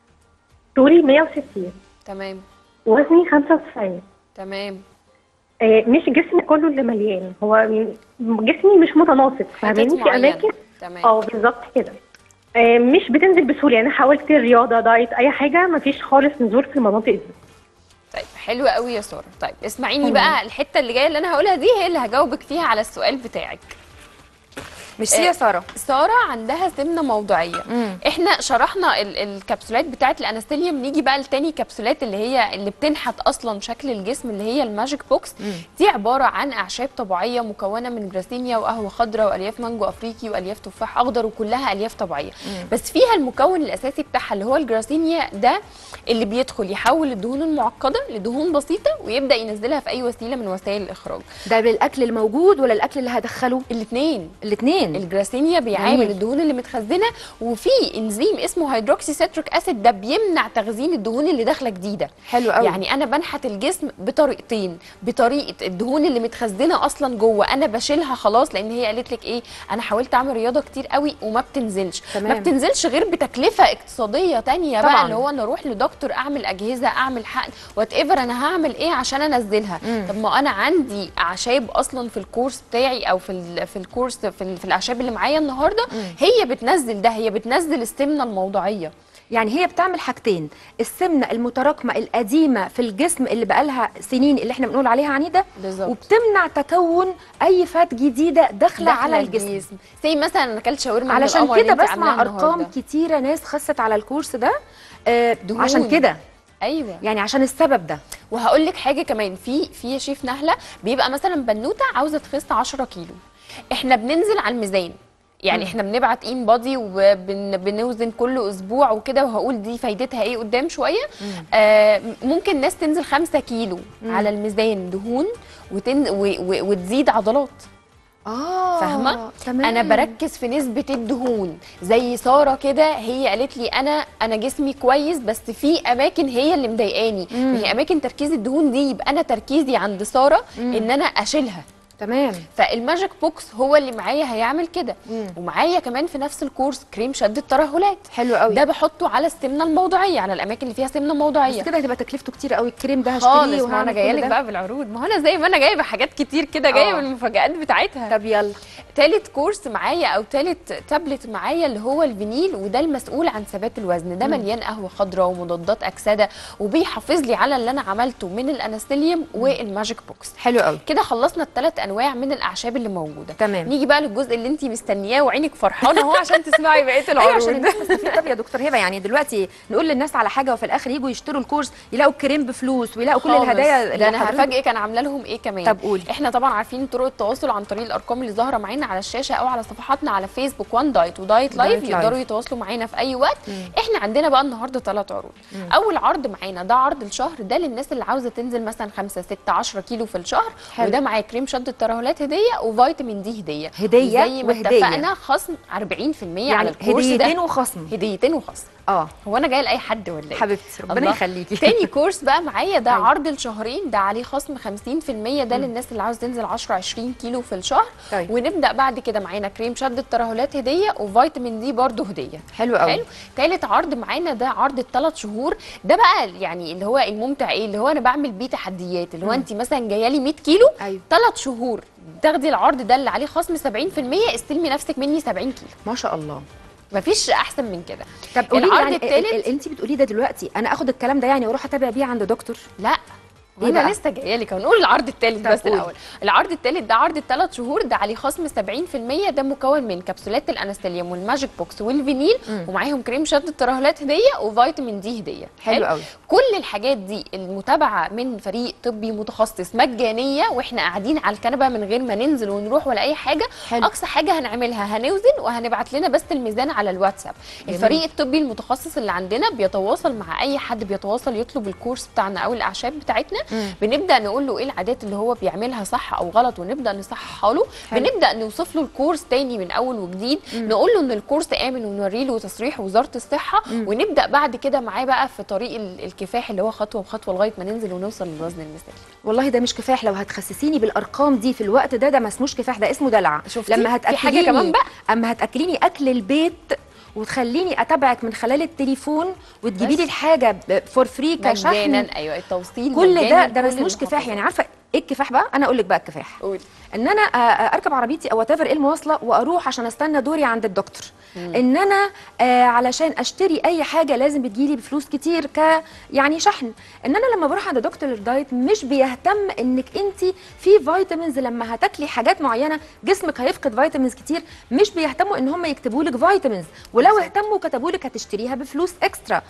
طولي 160 تمام وزني 95 تمام آه، مش جسمي كله اللي مليان هو جسمي مش متناسق فاهماني في معينة. اماكن تمام اه بالظبط كده آه، مش بتنزل بسهوله يعني حاولت رياضه دايت اي حاجه مفيش خالص نزول في المناطق دي طيب حلو قوي يا ساره طيب اسمعيني بقى الحته اللي جايه اللي انا هقولها دي هي اللي هجاوبك فيها على السؤال بتاعك ميرسي يا ساره ساره عندها سمنه موضعيه مم. احنا شرحنا ال- الكبسولات بتاعه الانستيليوم نيجي بقى لتاني كبسولات اللي هي اللي بتنحت اصلا شكل الجسم اللي هي الماجيك بوكس دي عباره عن اعشاب طبيعيه مكونه من جراسينيا وقهوه خضراء والياف مانجو افريقي والياف تفاح اخضر وكلها الياف طبيعيه بس فيها المكون الاساسي بتاعها اللي هو الجراسينيا ده اللي بيدخل يحول الدهون المعقده لدهون بسيطه ويبدا ينزلها في اي وسيله من وسائل الاخراج ده بالاكل الموجود ولا الاكل اللي هدخله الاثنين الاثنين الجراسينيا بيعامل جميل. الدهون اللي متخزنه وفي انزيم اسمه هيدروكسي سيتريك اسيد ده بيمنع تخزين الدهون اللي داخله جديده حلو قوي يعني انا بنحت الجسم بطريقتين بطريقه الدهون اللي متخزنه اصلا جوه انا بشيلها خلاص لان هي قالت لك ايه انا حاولت اعمل رياضه كتير قوي وما بتنزلش تمام. ما بتنزلش غير بتكلفه اقتصاديه تانية طبعاً. بقى اللي هو انا اروح لدكتور اعمل اجهزه اعمل حقن وات ايفر انا هعمل ايه عشان انزلها مم. طب ما انا عندي اعشاب اصلا في الكورس بتاعي او في ال في الكورس في, ال في الاعشاب اللي معايا النهارده هي بتنزل ده هي بتنزل السمنه الموضعيه يعني هي بتعمل حاجتين السمنه المتراكمه القديمه في الجسم اللي بقالها سنين اللي احنا بنقول عليها عنيده بالظبط. وبتمنع تكون اي فات جديده داخله على الجسم زي مثلا انا اكلت شاورما من علشان القمر اللي كده انت بسمع عاملاها ارقام النهاردة. كتيره ناس خست على الكورس ده آه دهون. عشان كده ايوه يعني عشان السبب ده وهقول لك حاجه كمان في في يا شيف نهله بيبقى مثلا بنوته عاوزه تخس 10 كيلو احنا بننزل على الميزان يعني احنا بنبعت ان بادي وبنوزن كل اسبوع وكده وهقول دي فايدتها ايه قدام شويه آه ممكن ناس تنزل 5 كيلو على الميزان دهون وتن و و وتزيد عضلات اه فاهمه تمام انا بركز في نسبه الدهون زي ساره كده هي قالت لي انا انا جسمي كويس بس في اماكن هي اللي مضايقاني ما هي اماكن تركيز الدهون دي يبقى انا تركيزي عند ساره ان انا اشيلها تمام فالماجيك بوكس هو اللي معايا هيعمل كده ومعايا كمان في نفس الكورس كريم شد الترهلات حلو قوي ده بحطه على السمنه الموضعيه على الاماكن اللي فيها سمنه بس موضعيه كده هتبقى تكلفته كتير قوي الكريم ده هشتريه خالص ما انا وهعمل جايه كل لك ده. بقى بالعروض ما هو انا زي ما انا جايبه حاجات كتير كده جايه آه. بالمفاجآت بتاعتها طب يلا تالت كورس معايا او تالت تابلت معايا اللي هو الفينيل وده المسؤول عن ثبات الوزن ده مليان قهوه خضراء ومضادات اكسده وبيحافظ لي على اللي انا عملته من الانستيليوم والماجيك بوكس حلو قوي كده خلصنا الثلاث انواع من الاعشاب اللي موجوده تمام. نيجي بقى للجزء اللي انت مستنياه وعينك فرحانه اهو عشان تسمعي بقيه ايوه عشان العروض الناس تستفيد طب يا دكتور هبه يعني دلوقتي نقول للناس على حاجه وفي الاخر يجوا يشتروا الكورس يلاقوا الكريم بفلوس ويلاقوا كل خالص. الهدايا ده اللي انا حضرتك- هفاجئك انا عامله لهم ايه كمان طب قولي. احنا طبعا عارفين طرق التواصل عن طريق الارقام اللي ظاهره معانا على الشاشه او على صفحاتنا على فيسبوك وان دايت ودايت لايف دايت لايف. يقدروا يتواصلوا معانا في اي وقت احنا عندنا بقى النهارده ثلاث عروض اول عرض معانا ده عرض الشهر ده للناس اللي عاوزه تنزل مثلا 5 6 10 كيلو في الشهر حلو. وده معاه كريم شد الترهلات هديه وفيتامين دي هديه هدية زي ما وهدية. اتفقنا خصم 40% على يعني الكورس هديتين ده وخصم هديتين وخصم اه هو انا جايه لاي حد ولا ايه حبيبتي ربنا الله. يخليكي تاني كورس بقى معايا ده أيوة. عرض الشهرين ده عليه خصم 50% ده للناس اللي عاوز تنزل 10 20 كيلو في الشهر طيب. ونبدا بعد كده معانا كريم شد الترهلات هديه وفيتامين دي برضه هديه حلو قوي حلو تالت عرض معانا ده عرض الثلاث شهور ده بقى يعني اللي هو الممتع ايه اللي هو انا بعمل بيه تحديات اللي هو انت مثلا جايه لي 100 كيلو أيوة. ثلاث شهور تاخدي العرض ده اللي عليه خصم 70% استلمي نفسك مني 70 كيلو ما شاء الله مفيش احسن من كده طب قولي لي العرض يعني التالت انت بتقولي ده دلوقتي انا اخد الكلام ده يعني واروح اتابع بيه عند دكتور لا إيه انا بقى؟ لسه جايه لك هنقول العرض الثالث طب بس قولي. الاول العرض الثالث ده عرض الثلاث شهور ده عليه خصم 70% ده مكون من كبسولات الانستيليوم والماجيك بوكس والفينيل ومعاهم كريم شد الترهلات هديه وفيتامين دي هديه حلو قوي. كل الحاجات دي المتابعه من فريق طبي متخصص مجانيه واحنا قاعدين على الكنبه من غير ما ننزل ونروح ولا اي حاجه حلو. اقصى حاجه هنعملها هنوزن وهنبعت لنا بس الميزان على الواتساب جميل. الفريق الطبي المتخصص اللي عندنا بيتواصل مع اي حد بيتواصل يطلب الكورس بتاعنا او الاعشاب بتاعتنا بنبدا نقول له ايه العادات اللي هو بيعملها صح او غلط ونبدا نصححها له حلو. بنبدا نوصف له الكورس تاني من اول وجديد نقول له ان الكورس امن ونوري له تصريح وزاره الصحه ونبدا بعد كده معاه بقى في طريق ال- الكفاح اللي هو خطوه بخطوه لغايه ما ننزل ونوصل للوزن المثالي والله ده مش كفاح لو هتخسسيني بالارقام دي في الوقت ده ده ما اسموش كفاح ده اسمه دلع شفتي؟ لما في حاجة هتاكليني كمان بقى؟ اما هتاكليني اكل البيت وتخليني اتابعك من خلال التليفون وتجيبي بس. لي الحاجه فور فري كشحن مجانا ايوه التوصيل كل ده مجاناً ده ما كل اسموش كفاح المحافظات. يعني عارفه ايه الكفاح بقى انا اقول لك بقى الكفاح قولي ان انا آه، آه، اركب عربيتي او وات ايه المواصله واروح عشان استنى دوري عند الدكتور ان انا آه علشان اشتري اي حاجه لازم بتجيلي بفلوس كتير ك يعني شحن ان انا لما بروح عند دكتور الدايت مش بيهتم انك انت في فيتامينز لما هتاكلي حاجات معينه جسمك هيفقد فيتامينز كتير مش بيهتموا ان هم يكتبوا لك فيتامينز ولو اهتموا كتبوا لك هتشتريها بفلوس اكسترا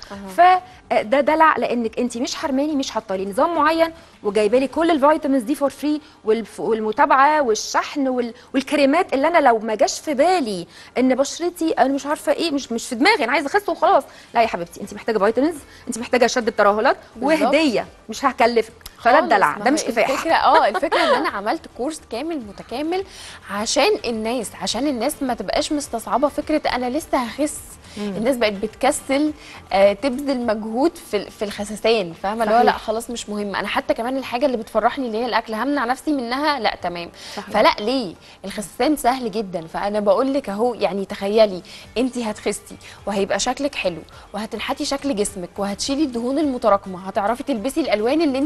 فده دلع لانك انت مش حرماني مش حاطه لي نظام معين وجايبه لي كل الفيتامينز دي فور فري والمتابعه والشحن وال- والكريمات اللي انا لو ما جاش في بالي ان بشرتي انا مش عارفه ايه مش مش في دماغي انا عايزه اخس وخلاص لا يا حبيبتي انت محتاجه فيتامينز انت محتاجه شد الترهلات بالظبط. وهديه مش هكلفك فده خالص، الدلع ما ده هي مش كفاح الفكره اه الفكره ان انا عملت كورس كامل متكامل عشان الناس عشان الناس ما تبقاش مستصعبه فكره انا لسه هخس الناس بقت بتكسل آه تبذل مجهود في في الخسسان فاهمه اللي هو صحيح. لا خلاص مش مهم انا حتى كمان الحاجه اللي بتفرحني اللي هي الاكل همنع نفسي منها لا تمام صحيح. فلا ليه الخسسان سهل جدا فانا بقول لك اهو يعني تخيلي انت هتخسي وهيبقى شكلك حلو وهتنحتي شكل جسمك وهتشيلي الدهون المتراكمه هتعرفي تلبسي الالوان اللي انت عاوزاها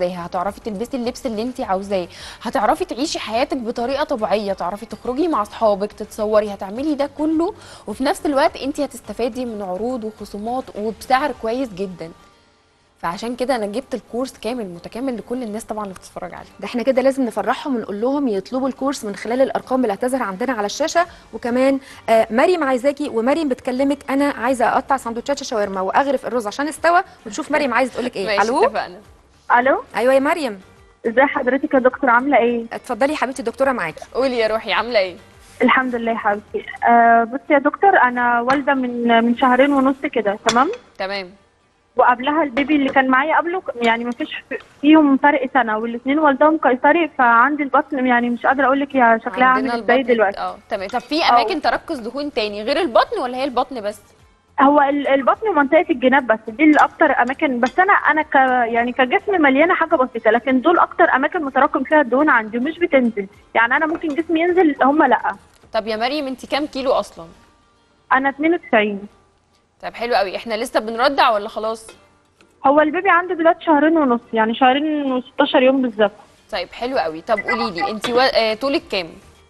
عاوزاها هتعرفي تلبسي اللبس اللي انت عاوزاه هتعرفي تعيشي حياتك بطريقه طبيعيه تعرفي تخرجي مع اصحابك تتصوري هتعملي ده كله وفي نفس الوقت انت هتستفادي من عروض وخصومات وبسعر كويس جدا فعشان كده انا جبت الكورس كامل متكامل لكل الناس طبعا اللي بتتفرج عليه ده احنا كده لازم نفرحهم ونقول لهم يطلبوا الكورس من خلال الارقام اللي هتظهر عندنا على الشاشه وكمان آه مريم عايزاكي ومريم بتكلمك انا عايزه اقطع سندوتشات شاورما واغرف الرز عشان استوى ونشوف مريم عايزه تقول لك ايه ماشي الو اتفقنا الو ايوه يا مريم ازي حضرتك يا دكتور عامله ايه اتفضلي يا حبيبتي الدكتوره معاكي قولي يا روحي عامله ايه الحمد لله يا حبيبتي آه بصي يا دكتور انا والده من من شهرين ونص كده تمام تمام وقبلها البيبي اللي كان معايا قبله يعني ما فيش فيهم فرق سنه والاثنين والدهم قيصري فعندي البطن يعني مش قادره اقول لك هي شكلها عامل ازاي البطن- دلوقتي اه تمام طب في اماكن تركز دهون تاني غير البطن ولا هي البطن بس هو ال- البطن ومنطقه الجناب بس دي اللي اكتر اماكن بس انا انا ك يعني كجسم مليانه حاجه بسيطه لكن دول اكتر اماكن متراكم فيها الدهون عندي ومش بتنزل يعني انا ممكن جسمي ينزل هم لا طب يا مريم انت كام كيلو اصلا انا 92 طب حلو قوي احنا لسه بنردع ولا خلاص هو البيبي عنده دلوقتي شهرين ونص يعني شهرين و16 يوم بالظبط طيب حلو قوي طب قولي لي انت و... آه طولك كام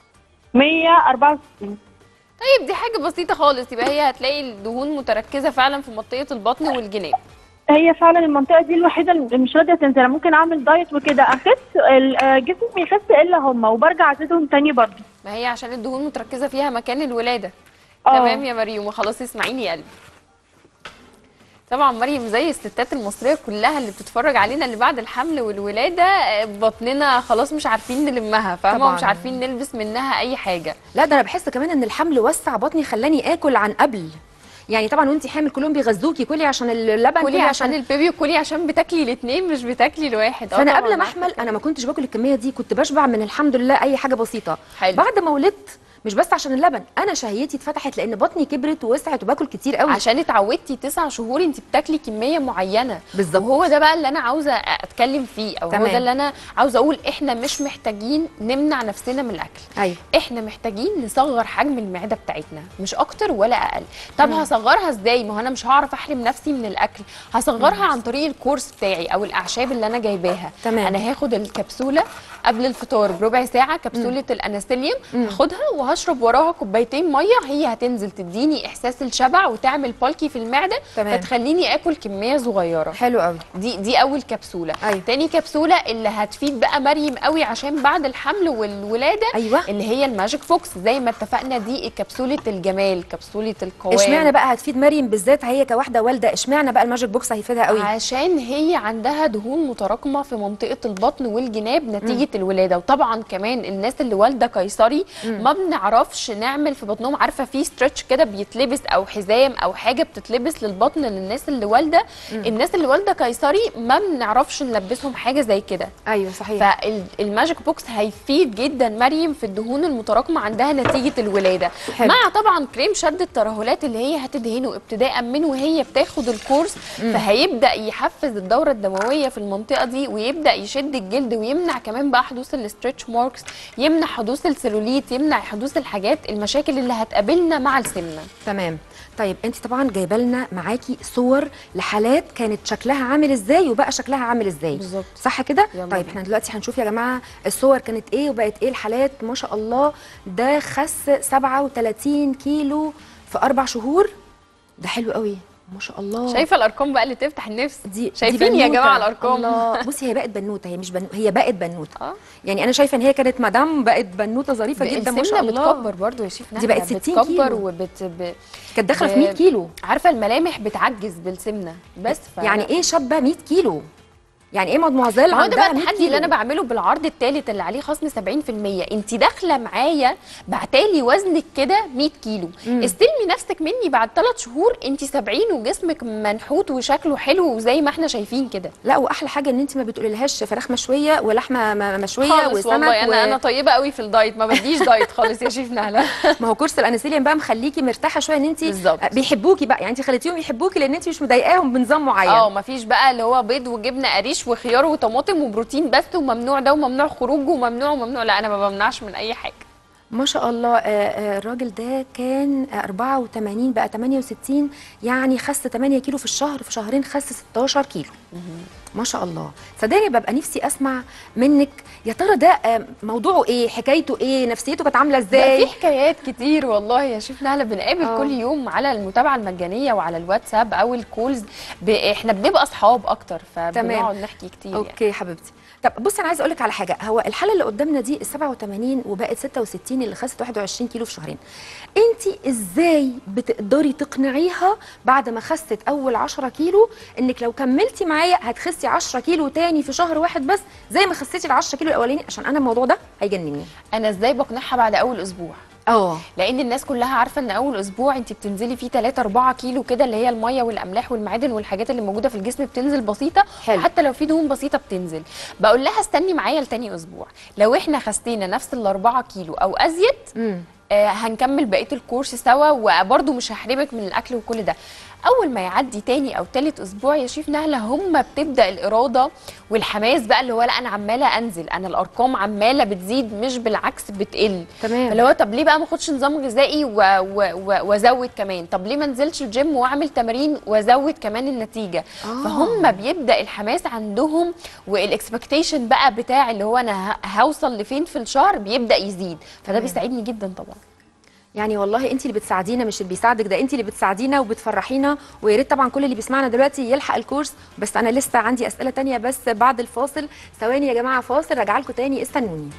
164 طيب دي حاجه بسيطه خالص يبقى هي هتلاقي الدهون متركزه فعلا في منطقه البطن والجناب هي فعلا المنطقه دي الوحيده اللي مش راضيه تنزل أنا ممكن اعمل دايت وكده اخس ال- آه، جسمي يخس الا هم وبرجع ازيدهم تاني برضه ما هي عشان الدهون متركزه فيها مكان الولاده آه. تمام يا مريم وخلاص اسمعيني يا قلبي طبعا مريم زي الستات المصريه كلها اللي بتتفرج علينا اللي بعد الحمل والولاده آه، بطننا خلاص مش عارفين نلمها فاهمه طبعاً. ومش عارفين نلبس منها اي حاجه لا ده انا بحس كمان ان الحمل وسع بطني خلاني اكل عن قبل يعني طبعا وانت حامل كلهم بيغذوكي كلي عشان اللبن كلي عشان البيبي وكلي عشان بتاكلي الاثنين مش بتاكلي الواحد آه فانا طبعاً قبل ما عارفة احمل كده. انا ما كنتش باكل الكميه دي كنت بشبع من الحمد لله اي حاجه بسيطه حلو. بعد ما ولدت مش بس عشان اللبن انا شهيتي اتفتحت لان بطني كبرت ووسعت وباكل كتير قوي عشان اتعودتي تسع شهور انت بتاكلي كميه معينه بالظبط. وهو ده بقى اللي انا عاوزه اتكلم فيه او تمام. هو ده اللي انا عاوزه اقول احنا مش محتاجين نمنع نفسنا من الاكل ايوه احنا محتاجين نصغر حجم المعده بتاعتنا مش اكتر ولا اقل طب هصغرها ازاي ما هو انا مش هعرف احرم نفسي من الاكل هصغرها عن طريق الكورس بتاعي او الاعشاب اللي انا جايباها تمام. انا هاخد الكبسوله قبل الفطار بربع ساعه كبسوله الانستيليوم هاخدها وهشرب وراها كوبايتين ميه هي هتنزل تديني احساس الشبع وتعمل بالكي في المعده تمام. فتخليني اكل كميه صغيره حلو قوي دي دي اول كبسوله أيوة. تاني كبسوله اللي هتفيد بقى مريم قوي عشان بعد الحمل والولاده أيوة. اللي هي الماجيك فوكس زي ما اتفقنا دي كبسوله الجمال كبسوله القوام اشمعنى بقى هتفيد مريم بالذات هي كواحده والده اشمعنى بقى الماجيك بوكس هيفيدها قوي عشان هي عندها دهون متراكمه في منطقه البطن والجناب نتيجه الولاده وطبعا كمان الناس اللي والده قيصري ما بنعرفش نعمل في بطنهم عارفه في ستريتش كده بيتلبس او حزام او حاجه بتتلبس للبطن للناس اللي والده الناس اللي والده قيصري ما بنعرفش نلبسهم حاجه زي كده ايوه صحيح فالماجيك بوكس هيفيد جدا مريم في الدهون المتراكمه عندها نتيجه الولاده حلو. مع طبعا كريم شد الترهلات اللي هي هتدهنه ابتداء من وهي بتاخد الكورس فهيبدا يحفز الدوره الدمويه في المنطقه دي ويبدا يشد الجلد ويمنع كمان بقى حدوث الاسترتش ماركس يمنع حدوث السيلوليت يمنع حدوث الحاجات المشاكل اللي هتقابلنا مع السمنه تمام طيب انت طبعا جايبه لنا معاكي صور لحالات كانت شكلها عامل ازاي وبقى شكلها عامل ازاي بالظبط. صح كده يلا طيب بينا. احنا دلوقتي هنشوف يا جماعه الصور كانت ايه وبقت ايه الحالات ما شاء الله ده خس 37 كيلو في اربع شهور ده حلو قوي ما شاء الله شايفه الارقام بقى اللي تفتح النفس دي شايفين دي يا بنوتة. جماعه الارقام الله بصي هي بقت بنوته هي مش بنو... هي بقت بنوته اه يعني انا شايفه ان هي كانت مدام بقت بنوته ظريفه جدا ما شاء السمنه الله بتكبر برضو يا شيف دي بقت 60 بتكبر كيلو. وبت ب... كانت داخله في ب- 100 كيلو عارفه الملامح بتعجز بالسمنه بس ف... يعني ايه شابه 100 كيلو يعني ايه مدموزيل ما هو ده عندها بقى 100 التحدي اللي انا كيلو؟ بعمله بالعرض الثالث اللي عليه خصم 70% انت داخله معايا بعتالي وزنك كده 100 كيلو استلمي نفسك مني بعد 3 شهور انت 70 وجسمك منحوت وشكله حلو وزي ما احنا شايفين كده لا واحلى حاجه ان انت ما بتقوليلهاش فراخ مشويه ولحمه م- مشويه خالص وسمك والله انا و... انا طيبه قوي في الدايت ما بديش دايت خالص يا شيف نهله ما هو كورس الانسيليوم بقى مخليكي مرتاحه شويه ان انت بالظبط. بيحبوكي بقى يعني انت خليتيهم يحبوكي لان انت مش مضايقاهم بنظام معين اه مفيش بقى اللي هو بيض وجبنه قريش وخيار وطماطم وبروتين بس وممنوع ده وممنوع خروج وممنوع وممنوع لا انا ما بمنعش من اي حاجه ما شاء الله آه، آه، الراجل ده كان آه، 84 بقى 68 يعني خس 8 كيلو في الشهر في شهرين خس 16 كيلو ما شاء الله صدقني ببقى نفسي اسمع منك يا ترى ده آه، موضوعه ايه حكايته ايه نفسيته كانت عامله ده ازاي في حكايات كتير والله يا شيف نهله بنقابل آه. كل يوم على المتابعه المجانيه وعلى الواتساب او الكولز ب... احنا بنبقى اصحاب اكتر فبنقعد نحكي كتير يعني. اوكي حبيبتي طب بصي انا عايزه اقول لك على حاجه هو الحاله اللي قدامنا دي ال 87 وبقت 66 اللي خست 21 كيلو في شهرين انت ازاي بتقدري تقنعيها بعد ما خست اول 10 كيلو انك لو كملتي معايا هتخسي 10 كيلو تاني في شهر واحد بس زي ما خسيتي ال 10 كيلو الاولاني عشان انا الموضوع ده هيجنني انا ازاي بقنعها بعد اول اسبوع اه لان الناس كلها عارفه ان اول اسبوع انت بتنزلي فيه 3 4 كيلو كده اللي هي الميه والاملاح والمعادن والحاجات اللي موجوده في الجسم بتنزل بسيطه حلو. حتى لو في دهون بسيطه بتنزل بقول لها استني معايا لتاني اسبوع لو احنا خسينا نفس ال 4 كيلو او ازيد امم آه هنكمل بقيه الكورس سوا وبرده مش هحرمك من الاكل وكل ده اول ما يعدي تاني او تالت اسبوع يا شيف نهله هم بتبدا الاراده والحماس بقى اللي هو لا انا عماله انزل انا الارقام عماله بتزيد مش بالعكس بتقل تمام. اللي هو طب ليه بقى ما اخدش نظام غذائي و- و- و- وازود كمان طب ليه ما انزلش الجيم واعمل تمارين وازود كمان النتيجه آه. فهم بيبدا الحماس عندهم والاكسبكتيشن بقى بتاع اللي هو انا ه- هوصل لفين في الشهر بيبدا يزيد فده تمام. بيساعدني جدا طبعا يعني والله انت اللي بتساعدينا مش اللي بيساعدك ده انت اللي بتساعدينا وبتفرحينا ويا ريت طبعا كل اللي بيسمعنا دلوقتي يلحق الكورس بس انا لسه عندي اسئله تانية بس بعد الفاصل ثواني يا جماعه فاصل راجعه لكم تاني استنوني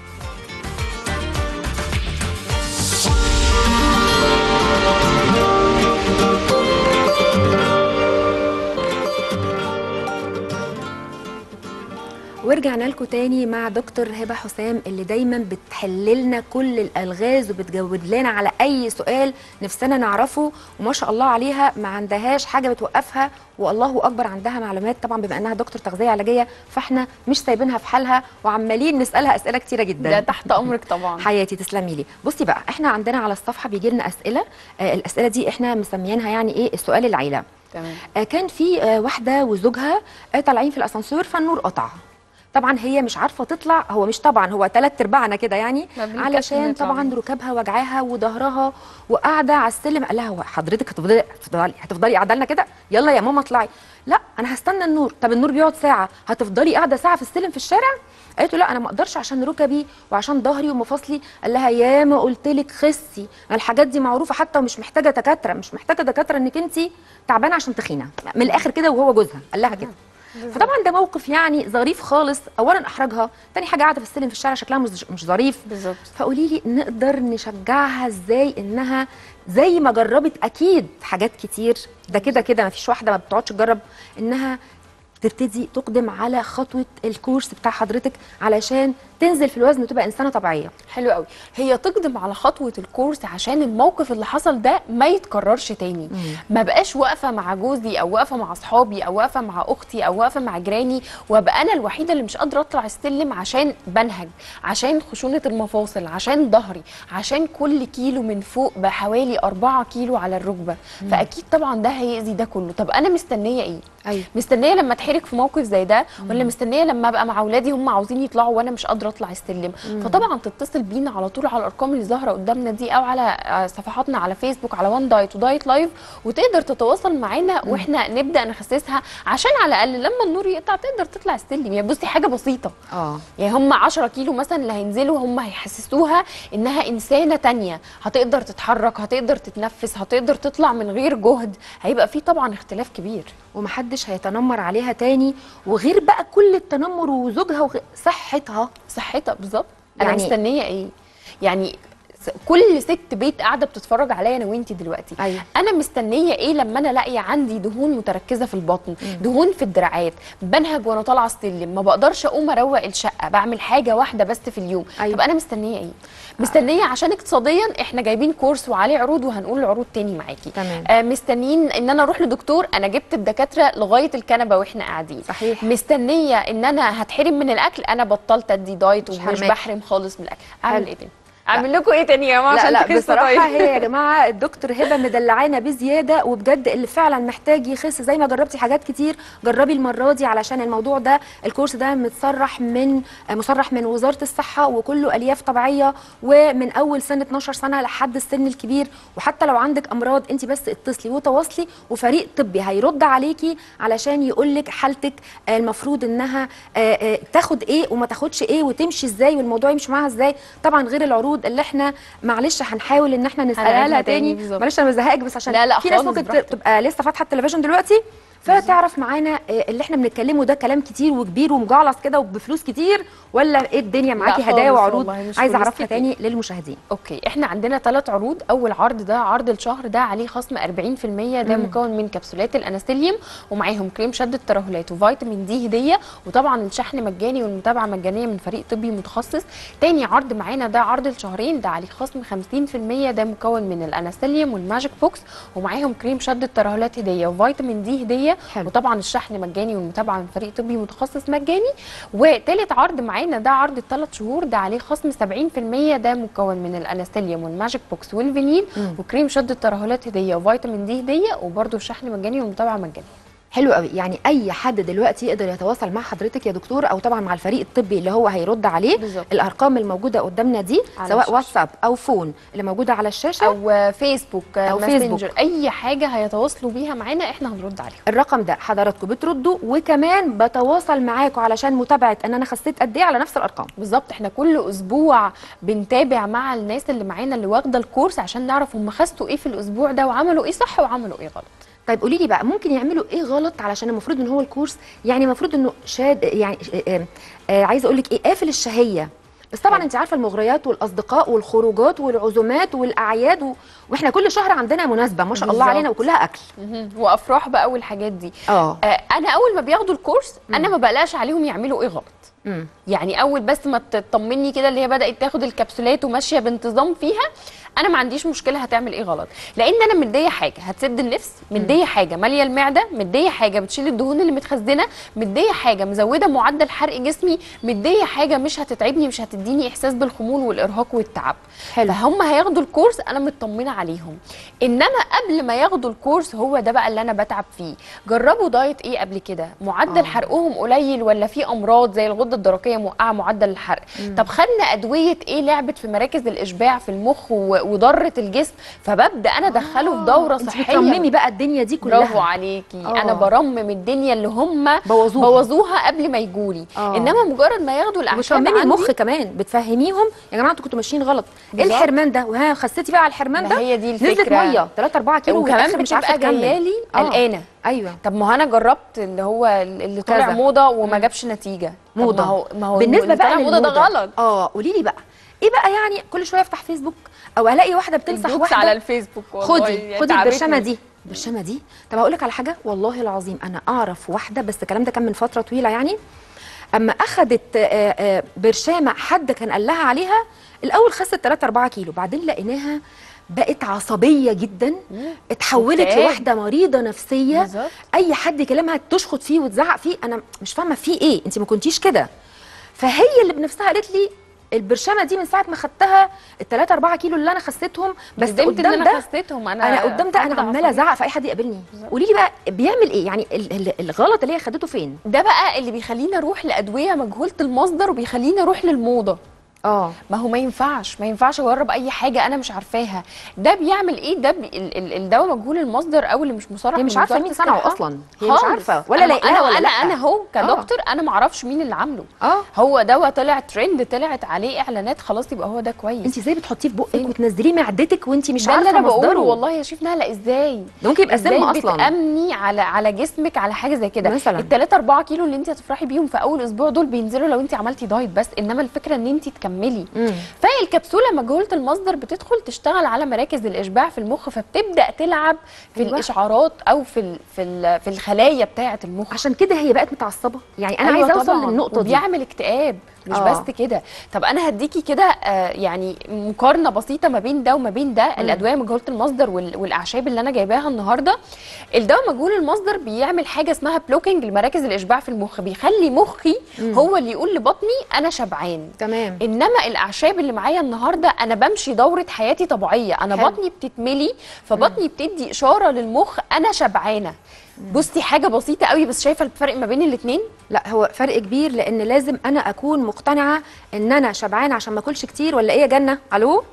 ورجعنا لكم تاني مع دكتور هبه حسام اللي دايما بتحل لنا كل الالغاز وبتجاوب لنا على اي سؤال نفسنا نعرفه وما شاء الله عليها ما عندهاش حاجه بتوقفها والله اكبر عندها معلومات طبعا بما انها دكتور تغذيه علاجيه فاحنا مش سايبينها في حالها وعمالين نسالها اسئله كتيره جدا ده تحت امرك طبعا حياتي تسلمي لي بصي بقى احنا عندنا على الصفحه بيجي لنا اسئله آه الاسئله دي احنا مسميينها يعني ايه السؤال العيله تمام آه، كان في آه، واحده وزوجها آه، طالعين في الاسانسير فالنور قطع طبعا هي مش عارفه تطلع هو مش طبعا هو ثلاث ارباعنا كده يعني ما بنكسل علشان نطلع طبعا منه. ركابها وجعاها وظهرها وقاعده على السلم قال لها هو حضرتك هتفضلي هتفضلي هتفضلي قاعده لنا كده يلا يا ماما اطلعي لا انا هستنى النور طب النور بيقعد ساعه هتفضلي قاعده ساعه في السلم في الشارع قالت له لا انا ما اقدرش عشان ركبي وعشان ظهري ومفاصلي قال لها يا ما قلت لك خسي الحاجات دي معروفه حتى ومش محتاجه دكاتره مش محتاجه دكاتره انك انت تعبانه عشان تخينه من الاخر كده وهو جوزها قال لها كده فطبعا ده موقف يعني ظريف خالص اولا احرجها تاني حاجه قاعده في السلم في الشارع شكلها مش مش ظريف بالظبط فقولي لي نقدر نشجعها ازاي انها زي ما جربت اكيد حاجات كتير ده كده كده ما فيش واحده ما بتقعدش تجرب انها تبتدي تقدم على خطوه الكورس بتاع حضرتك علشان تنزل في الوزن وتبقى انسانه طبيعيه حلو قوي هي تقدم على خطوه الكورس عشان الموقف اللي حصل ده ما يتكررش تاني ما بقاش واقفه مع جوزي او واقفه مع اصحابي او واقفه مع اختي او واقفه مع جيراني وابقى انا الوحيده اللي مش قادره اطلع السلم عشان بنهج عشان خشونه المفاصل عشان ظهري عشان كل كيلو من فوق بحوالي 4 كيلو على الركبه فاكيد طبعا ده هيأذي ده كله طب انا مستنيه ايه ايوه مستنيه لما اتحرك في موقف زي ده ولا مستنيه لما ابقى مع اولادي هم عاوزين يطلعوا وانا مش قادره اطلع السلم فطبعا تتصل بينا على طول على الارقام اللي ظاهره قدامنا دي او على آه، صفحاتنا على فيسبوك على وان دايت ودايت لايف وتقدر تتواصل معانا واحنا نبدا نخسسها عشان على الاقل لما النور يقطع تقدر تطلع السلم يعني بصي حاجه بسيطه اه يعني هم 10 كيلو مثلا اللي هينزلوا هم هيحسسوها انها انسانه تانية هتقدر تتحرك هتقدر تتنفس هتقدر تطلع من غير جهد هيبقى في طبعا اختلاف كبير ومحدش هيتنمر عليها تاني وغير بقى كل التنمر وزوجها وغ... صحتها صحتها بالظبط انا يعني- مستنيه ايه يعني س- كل ست بيت قاعده بتتفرج عليا انا وانتي دلوقتي أيوة. انا مستنيه ايه لما انا الاقي عندي دهون متركزه في البطن دهون في الدراعات بنهج وانا طالعه السلم ما بقدرش اقوم اروق الشقه بعمل حاجه واحده بس في اليوم أيوة. طب انا مستنيه ايه مستنيه عشان اقتصاديا احنا جايبين كورس وعليه عروض وهنقول العروض تاني معاكي تمام. آه مستنيين ان انا اروح لدكتور انا جبت الدكاتره لغايه الكنبه واحنا قاعدين صحيح. مستنيه ان انا هتحرم من الاكل انا بطلت ادي دايت مش ومش حرماكي. بحرم خالص من الاكل اعمل حلو. ايه تاني اعمل لكم ايه تاني يا جماعه لا عشان لا تخسوا بصراحه طيب هي يا جماعه الدكتور هبه مدلعانا بزياده وبجد اللي فعلا محتاج يخس زي ما جربتي حاجات كتير جربي المره دي علشان الموضوع ده الكورس ده متصرح من مصرح من وزاره الصحه وكله الياف طبيعيه ومن اول سن 12 سنه لحد السن الكبير وحتى لو عندك امراض انت بس اتصلي وتواصلي وفريق طبي هيرد عليكي علشان يقول لك حالتك آه، المفروض انها آه، آه، تاخد ايه وما تاخدش ايه وتمشي ازاي والموضوع يمشي معاها ازاي طبعا غير العروض اللي احنا معلش هنحاول ان احنا نسالها هنعيدها لها تاني تاني بالظبط. معلش انا بزهقك بس عشان لا، لا في ناس خالص، ممكن ت- براحتك. تبقى لسه فاتحه التلفزيون دلوقتي فتعرف معانا آه، اللي احنا بنتكلمه ده كلام كتير وكبير ومجعلص كده وبفلوس كتير ولا ايه الدنيا معاكي خالص هدايا وعروض والله، مش عايزه فلوس اعرفها كتير. تاني للمشاهدين اوكي احنا عندنا ثلاث عروض اول عرض ده عرض الشهر ده عليه خصم 40% ده مم. مكون من كبسولات الانستيليوم ومعاهم كريم شد الترهلات وفيتامين دي هديه وطبعا الشحن مجاني والمتابعه مجانيه من فريق طبي متخصص تاني عرض معانا ده عرض الشهرين ده عليه خصم 50% ده مكون من الانستيليوم والماجيك بوكس ومعاهم كريم شد الترهلات هديه وفيتامين دي هديه حلو. وطبعا الشحن مجاني والمتابعه من فريق طبي متخصص مجاني وتالت عرض معانا ده عرض الثلاث شهور ده عليه خصم 70% ده مكون من الانستيليوم والماجيك بوكس والفينيل مم. وكريم شد الترهلات هديه وفيتامين دي هديه وبرده الشحن مجاني والمتابعه مجانيه حلو قوي يعني اي حد دلوقتي يقدر يتواصل مع حضرتك يا دكتور او طبعا مع الفريق الطبي اللي هو هيرد عليه بالظبط. الارقام الموجوده قدامنا دي على سواء الشاشة. واتساب او فون اللي موجوده على الشاشه او فيسبوك أو او فيسبوك. ماسنجر اي حاجه هيتواصلوا بيها معانا احنا هنرد عليهم الرقم ده حضراتكم بتردوا وكمان بتواصل معاكم علشان متابعه ان انا خسيت قد ايه على نفس الارقام بالظبط احنا كل اسبوع بنتابع مع الناس اللي معانا اللي واخده الكورس عشان نعرف هم خسوا ايه في الاسبوع ده وعملوا ايه صح وعملوا ايه غلط طيب قولي لي بقى ممكن يعملوا ايه غلط علشان المفروض ان هو الكورس يعني المفروض انه شاد يعني آه، آه، آه، عايزه اقول لك ايه قافل الشهيه بس طبعا حلو. انت عارفه المغريات والاصدقاء والخروجات والعزومات والاعياد و... واحنا كل شهر عندنا مناسبه ما شاء الله بالظبط. علينا وكلها اكل مهم. وافراح بقى والحاجات دي اه آه انا اول ما بياخدوا الكورس انا ما بقلاش عليهم يعملوا ايه غلط امم يعني اول بس ما تطمني كده اللي هي بدات تاخد الكبسولات وماشيه بانتظام فيها انا ما عنديش مشكله هتعمل ايه غلط لان انا مديه حاجه هتسد النفس مديه حاجه ماليه المعده مديه حاجه بتشيل الدهون اللي متخزنه مديه حاجه مزوده معدل حرق جسمي مديه حاجه مش هتتعبني مش هتديني احساس بالخمول والارهاق والتعب حلو. فهم هياخدوا الكورس انا مطمنه عليهم انما قبل ما ياخدوا الكورس هو ده بقى اللي انا بتعب فيه جربوا دايت ايه قبل كده معدل آه. حرقهم قليل ولا في امراض زي الغده الدرقيه موقعه معدل الحرق طب خدنا ادويه ايه لعبت في مراكز الاشباع في المخ و- وضرت الجسم فببدا انا ادخله في دوره انت صحيه بترممي بقى الدنيا دي كلها برافو عليكي آه. انا برمم الدنيا اللي هم بوظوها. بوظوها قبل ما يجولي آه. انما مجرد ما ياخدوا الاعشاب وترممي عندي المخ كمان بتفهميهم يا جماعه انتوا كنتوا ماشيين غلط ايه بالظبط. الحرمان ده وها خسيتي بقى على الحرمان ما ده هي دي نزلت الفكرة. ميه 3 4 كيلو وكمان والآخر مش عارفه بتبقى تكمل جايه لي آه. قلقانه ايوه طب ما هو انا جربت اللي هو اللي طالع كذا. موضه وما جابش نتيجه طب موضه ما هو ما هو بالنسبه اللي بقى طالع موضه ده للموضة. غلط اه قولي لي بقى ايه بقى يعني كل شويه افتح فيسبوك او الاقي واحده بتنصح الجوكس واحده على الفيسبوك والله خدي يعني خدي تعبتني. البرشامه دي البرشامه دي طب اقول لك على حاجه والله العظيم انا اعرف واحده بس الكلام ده كان من فتره طويله يعني اما اخذت آه، آه، برشامه حد كان قال لها عليها الاول خست 3 4 كيلو بعدين لقيناها بقت عصبيه جدا اتحولت اكتئاب. لواحده مريضه نفسيه بالظبط. اي حد يكلمها تشخط فيه وتزعق فيه انا مش فاهمه فيه ايه انت ما كنتيش كده فهي اللي بنفسها قالت لي البرشامه دي من ساعه ما خدتها ال 3 4 كيلو اللي انا خسيتهم بس ندمت ان قدام انا ده خسيتهم انا انا قدام ده انا حاجة عماله عصبية. ازعق في اي حد يقابلني قولي لي بقى بيعمل ايه يعني ال- ال- الغلط اللي هي خدته فين ده بقى اللي بيخليني اروح لادويه مجهوله المصدر وبيخليني اروح للموضه اه ما هو ما ينفعش ما ينفعش اجرب اي حاجه انا مش عارفاها ده بيعمل ايه ده بي ال- ال- الدواء مجهول المصدر او اللي مش مصرح هي مش من عارفه وزارة مين صنعه الصحة. اصلا هي مش خالص. عارفه ولا أنا- لاقيها انا ولا انا لأ. انا هو كدكتور انا ما اعرفش مين اللي عامله اه هو دواء طلع ترند طلعت عليه اعلانات خلاص يبقى هو ده كويس انت ازاي بتحطيه في بقك وتنزليه معدتك وانت مش ده اللي عارفه انا بقوله مصدره والله يا شيف نهله ازاي ده ممكن يبقى ازاي سم اصلا بتامني على على جسمك على حاجه زي كده مثلاً. ال 3 4 كيلو اللي انت هتفرحي بيهم في اول اسبوع دول بينزلوا لو انت عملتي دايت بس انما الفكره ان انت تكملي مم. فالكبسوله مجهوله المصدر بتدخل تشتغل على مراكز الاشباع في المخ فبتبدا تلعب في أيوة. الاشعارات او في ال في ال في الخلايا بتاعه المخ عشان كده هي بقت متعصبه يعني انا أيوة عايزه اوصل طبعاً. للنقطه دي وبيعمل اكتئاب مش آه. بس كده طب انا هديكي كده آه يعني مقارنه بسيطه ما بين ده وما بين ده الادويه مجهوله المصدر وال- والاعشاب اللي انا جايباها النهارده الدواء مجهول المصدر بيعمل حاجه اسمها بلوكينج لمراكز الاشباع في المخ بيخلي مخي هو اللي يقول لبطني انا شبعان تمام انما الاعشاب اللي معايا النهارده انا بمشي دوره حياتي طبيعيه انا حلو. بطني بتتملي فبطني بتدي اشاره للمخ انا شبعانه بصي حاجه بسيطه قوي بس شايفه الفرق ما بين الاثنين لا هو فرق كبير لان لازم انا اكون مقتنعه ان انا شبعانه عشان ما اكلش كتير ولا ايه يا جنه الو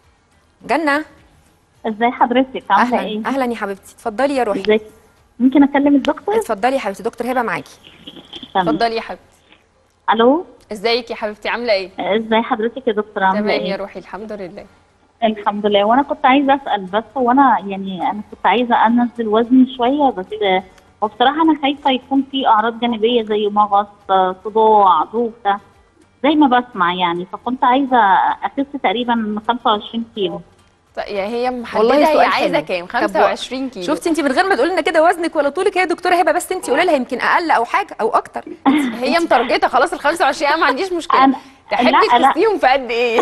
جنه ازاي حضرتك عامله اهلا ايه اهلا يا حبيبتي اتفضلي يا روحي ازيك ممكن اكلم الدكتور اتفضلي يا حبيبتي دكتور هبه معاكي تمام. اتفضلي يا حبيبتي الو ازيك يا حبيبتي عامله ايه ازاي حضرتك يا دكتور عامله تمام ايه يا روحي الحمد لله الحمد لله وانا كنت عايزه اسال بس وانا يعني انا كنت عايزه انزل وزني شويه بس آه، وبصراحه انا خايفه يكون في اعراض جانبيه زي مغص آه، صداع دوخه زي ما بسمع يعني فكنت عايزه اخس تقريبا 25 كيلو طيب يعني هي والله محدده هي سؤال عايزه حلو. كام طب 25 كيلو شفتي انت من غير ما تقولي لنا كده وزنك ولا طولك هي دكتوره هبه بس انت قولي لها يمكن اقل او حاجه او اكتر هي مترجته خلاص ال 25 انا ما عنديش مشكله أنا- تحبي لا، لا. تخسيهم في قد ايه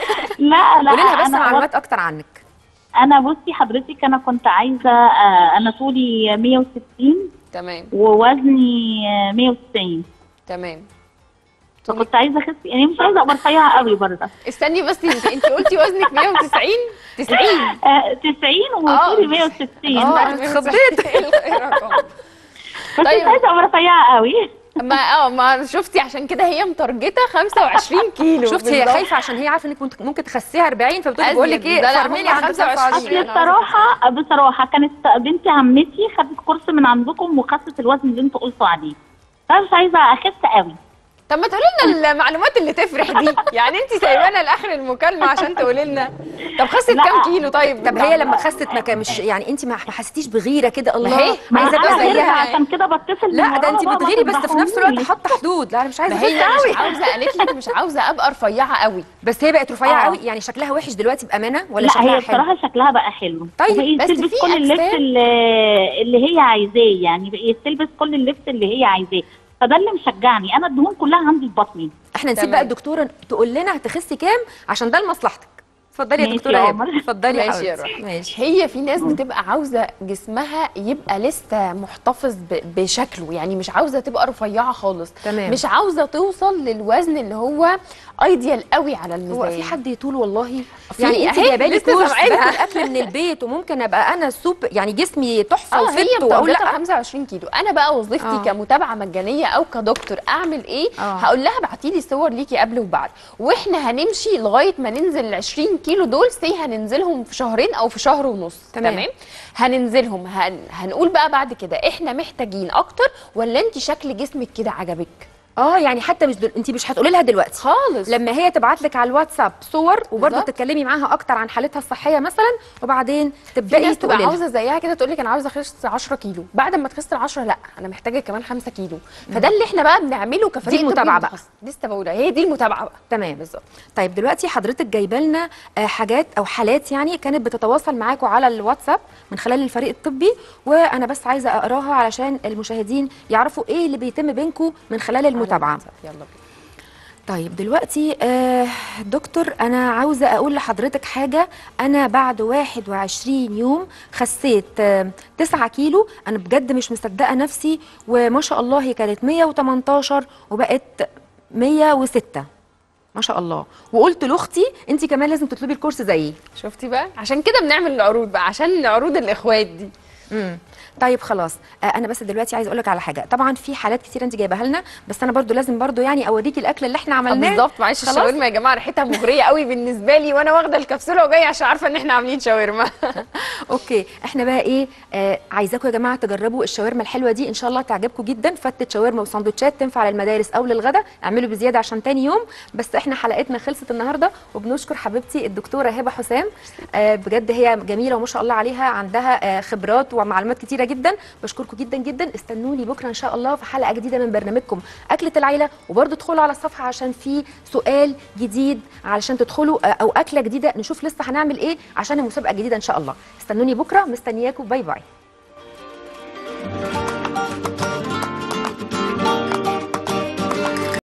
لا لا قولي لها بس أنا معلومات اكتر عنك انا بصي حضرتك انا كنت عايزه آه، انا طولي 160 تمام ووزني آه، 190 تمام فكنت عايزه اخس يعني مش عايزه ابقى رفيعه قوي برضه استني بس انت انت قلتي وزنك 190 90 آه 90 آه. وطولي 160 آه، بس اتخضيت. ايه الرقم بس طيب. مش عايزه ابقى رفيعه قوي ما اه ما شفتي عشان كده هي مترجته 25 كيلو شفتي هي بالظبط. خايفه عشان هي عارفه انك ممكن- ممكن تخسيها 40 فبتقول أزيد. بقول لك ايه ده لا، فرملي هم عند 25. 25 اصل بصراحه بصراحه كانت بنت عمتي خدت كورس من عندكم وخست الوزن اللي انتوا قلتوا عليه فانا مش عايزه اخس قوي طب ما تقولي لنا المعلومات اللي تفرح دي يعني انت سايبانا لاخر المكالمه عشان تقولي لنا طب خست لا. كام كيلو طيب طب هي لما خست ما كان مش يعني انت ما ما حسيتيش بغيره كده هي الله ما عايزه انا ابقى غيرها زيها عشان كده بتصل لا من ده انت وراها بقى، بتغيري ما بس في نفس الوقت تفضحونيش. حاطه حدود لا انا مش عايزه ما هي اخس مش قوي عاوزه قالت لك مش عاوزه ابقى رفيعه قوي بس هي بقت رفيعه آه. قوي يعني شكلها وحش دلوقتي بامانه ولا لا شكلها هي حلو بصراحه شكلها بقى حلو طيب، وبقيت بس تلبس في كل اللبس أجسام. اللي, اللي هي عايزاه يعني بقيت تلبس كل اللبس اللي هي عايزاه فده اللي مشجعني انا الدهون كلها عندي في بطني احنا نسيب تمام. بقى الدكتوره تقول لنا هتخسي كام عشان ده لمصلحتك اتفضلي يا ماشي دكتوره يا هبه عمر. اتفضلي يا ماشي يا حبيبتي روحي. ماشي هي في ناس بتبقى عاوزه جسمها يبقى لسه محتفظ ب- بشكله يعني مش عاوزه تبقى رفيعه خالص تمام. مش عاوزه توصل للوزن اللي هو ايديال قوي على الميزان هو في حد يطول والله في يعني انت أهي، جايبه لي لسه كورس سامعاكي. باكل اكل من البيت وممكن ابقى انا سوب يعني جسمي تحفه اه هي وفت واقول متارجته لا 25 كيلو انا بقى وظيفتي آه. كمتابعه مجانيه او كدكتور اعمل ايه آه. هقول لها ابعتي لي صور ليكي قبل وبعد واحنا هنمشي لغايه ما ننزل ال 20 كيلو دول سي هننزلهم في شهرين او في شهر ونص تمام. تمام هننزلهم هن... هنقول بقى بعد كده احنا محتاجين اكتر ولا انت شكل جسمك كده عجبك اه يعني حتى مش دل... انت مش هتقولي لها دلوقتي خالص لما هي تبعت لك على الواتساب صور وبرده بالظبط. تتكلمي معاها اكتر عن حالتها الصحيه مثلا وبعدين في تبداي ناس تبقى تقولي لها عاوزه زيها كده تقول لك انا عاوزه اخس 10 كيلو بعد ما تخس ال 10 لا انا محتاجه كمان 5 كيلو فده اللي احنا بقى بنعمله كفريق دي المتابعة طبي بقى. متخصص. لسه بقولها هي دي المتابعه بقى تمام بالظبط طيب دلوقتي حضرتك جايبه لنا آه، حاجات او حالات يعني كانت بتتواصل معاكم على الواتساب من خلال الفريق الطبي وانا بس عايزه اقراها علشان المشاهدين يعرفوا ايه اللي بيتم بينكم من خلال المتابعه يلا بينا طيب دلوقتي آه دكتور انا عاوزه اقول لحضرتك حاجه انا بعد 21 يوم خسيت آه 9 كيلو انا بجد مش مصدقه نفسي وما شاء الله هي كانت 118 وبقت 106 ما شاء الله وقلت لاختي انت كمان لازم تطلبي الكورس زيي شفتي بقى عشان كده بنعمل العروض بقى عشان عروض الاخوات دي امم طيب خلاص آه انا بس دلوقتي عايزه اقول لك على حاجه طبعا في حالات كتير انت جايباها لنا بس انا برضو لازم برضو يعني اوريكي الاكل اللي احنا آه، عملناه بالظبط معلش خلاص؟ الشاورما يا جماعه ريحتها مغريه قوي بالنسبه لي وانا واخده الكبسوله وجايه عشان عارفه ان احنا عاملين شاورما اوكي احنا بقى ايه آه عايزاكم يا جماعه تجربوا الشاورما الحلوه دي ان شاء الله تعجبكم جدا فتة شاورما وسندوتشات تنفع للمدارس او للغدا اعملوا بزياده عشان تاني يوم بس احنا حلقتنا خلصت النهارده وبنشكر حبيبتي الدكتوره هبه حسام آه بجد هي جميله وما شاء الله عليها عندها آه خبرات ومعلومات كتيره جدا بشكركم جدا جدا استنوني بكره ان شاء الله في حلقه جديده من برنامجكم اكله العيله وبرده ادخلوا على الصفحه عشان في سؤال جديد علشان تدخلوا آه او اكله جديده نشوف لسه هنعمل ايه عشان المسابقه الجديده ان شاء الله استنوني بكره مستنياكم باي باي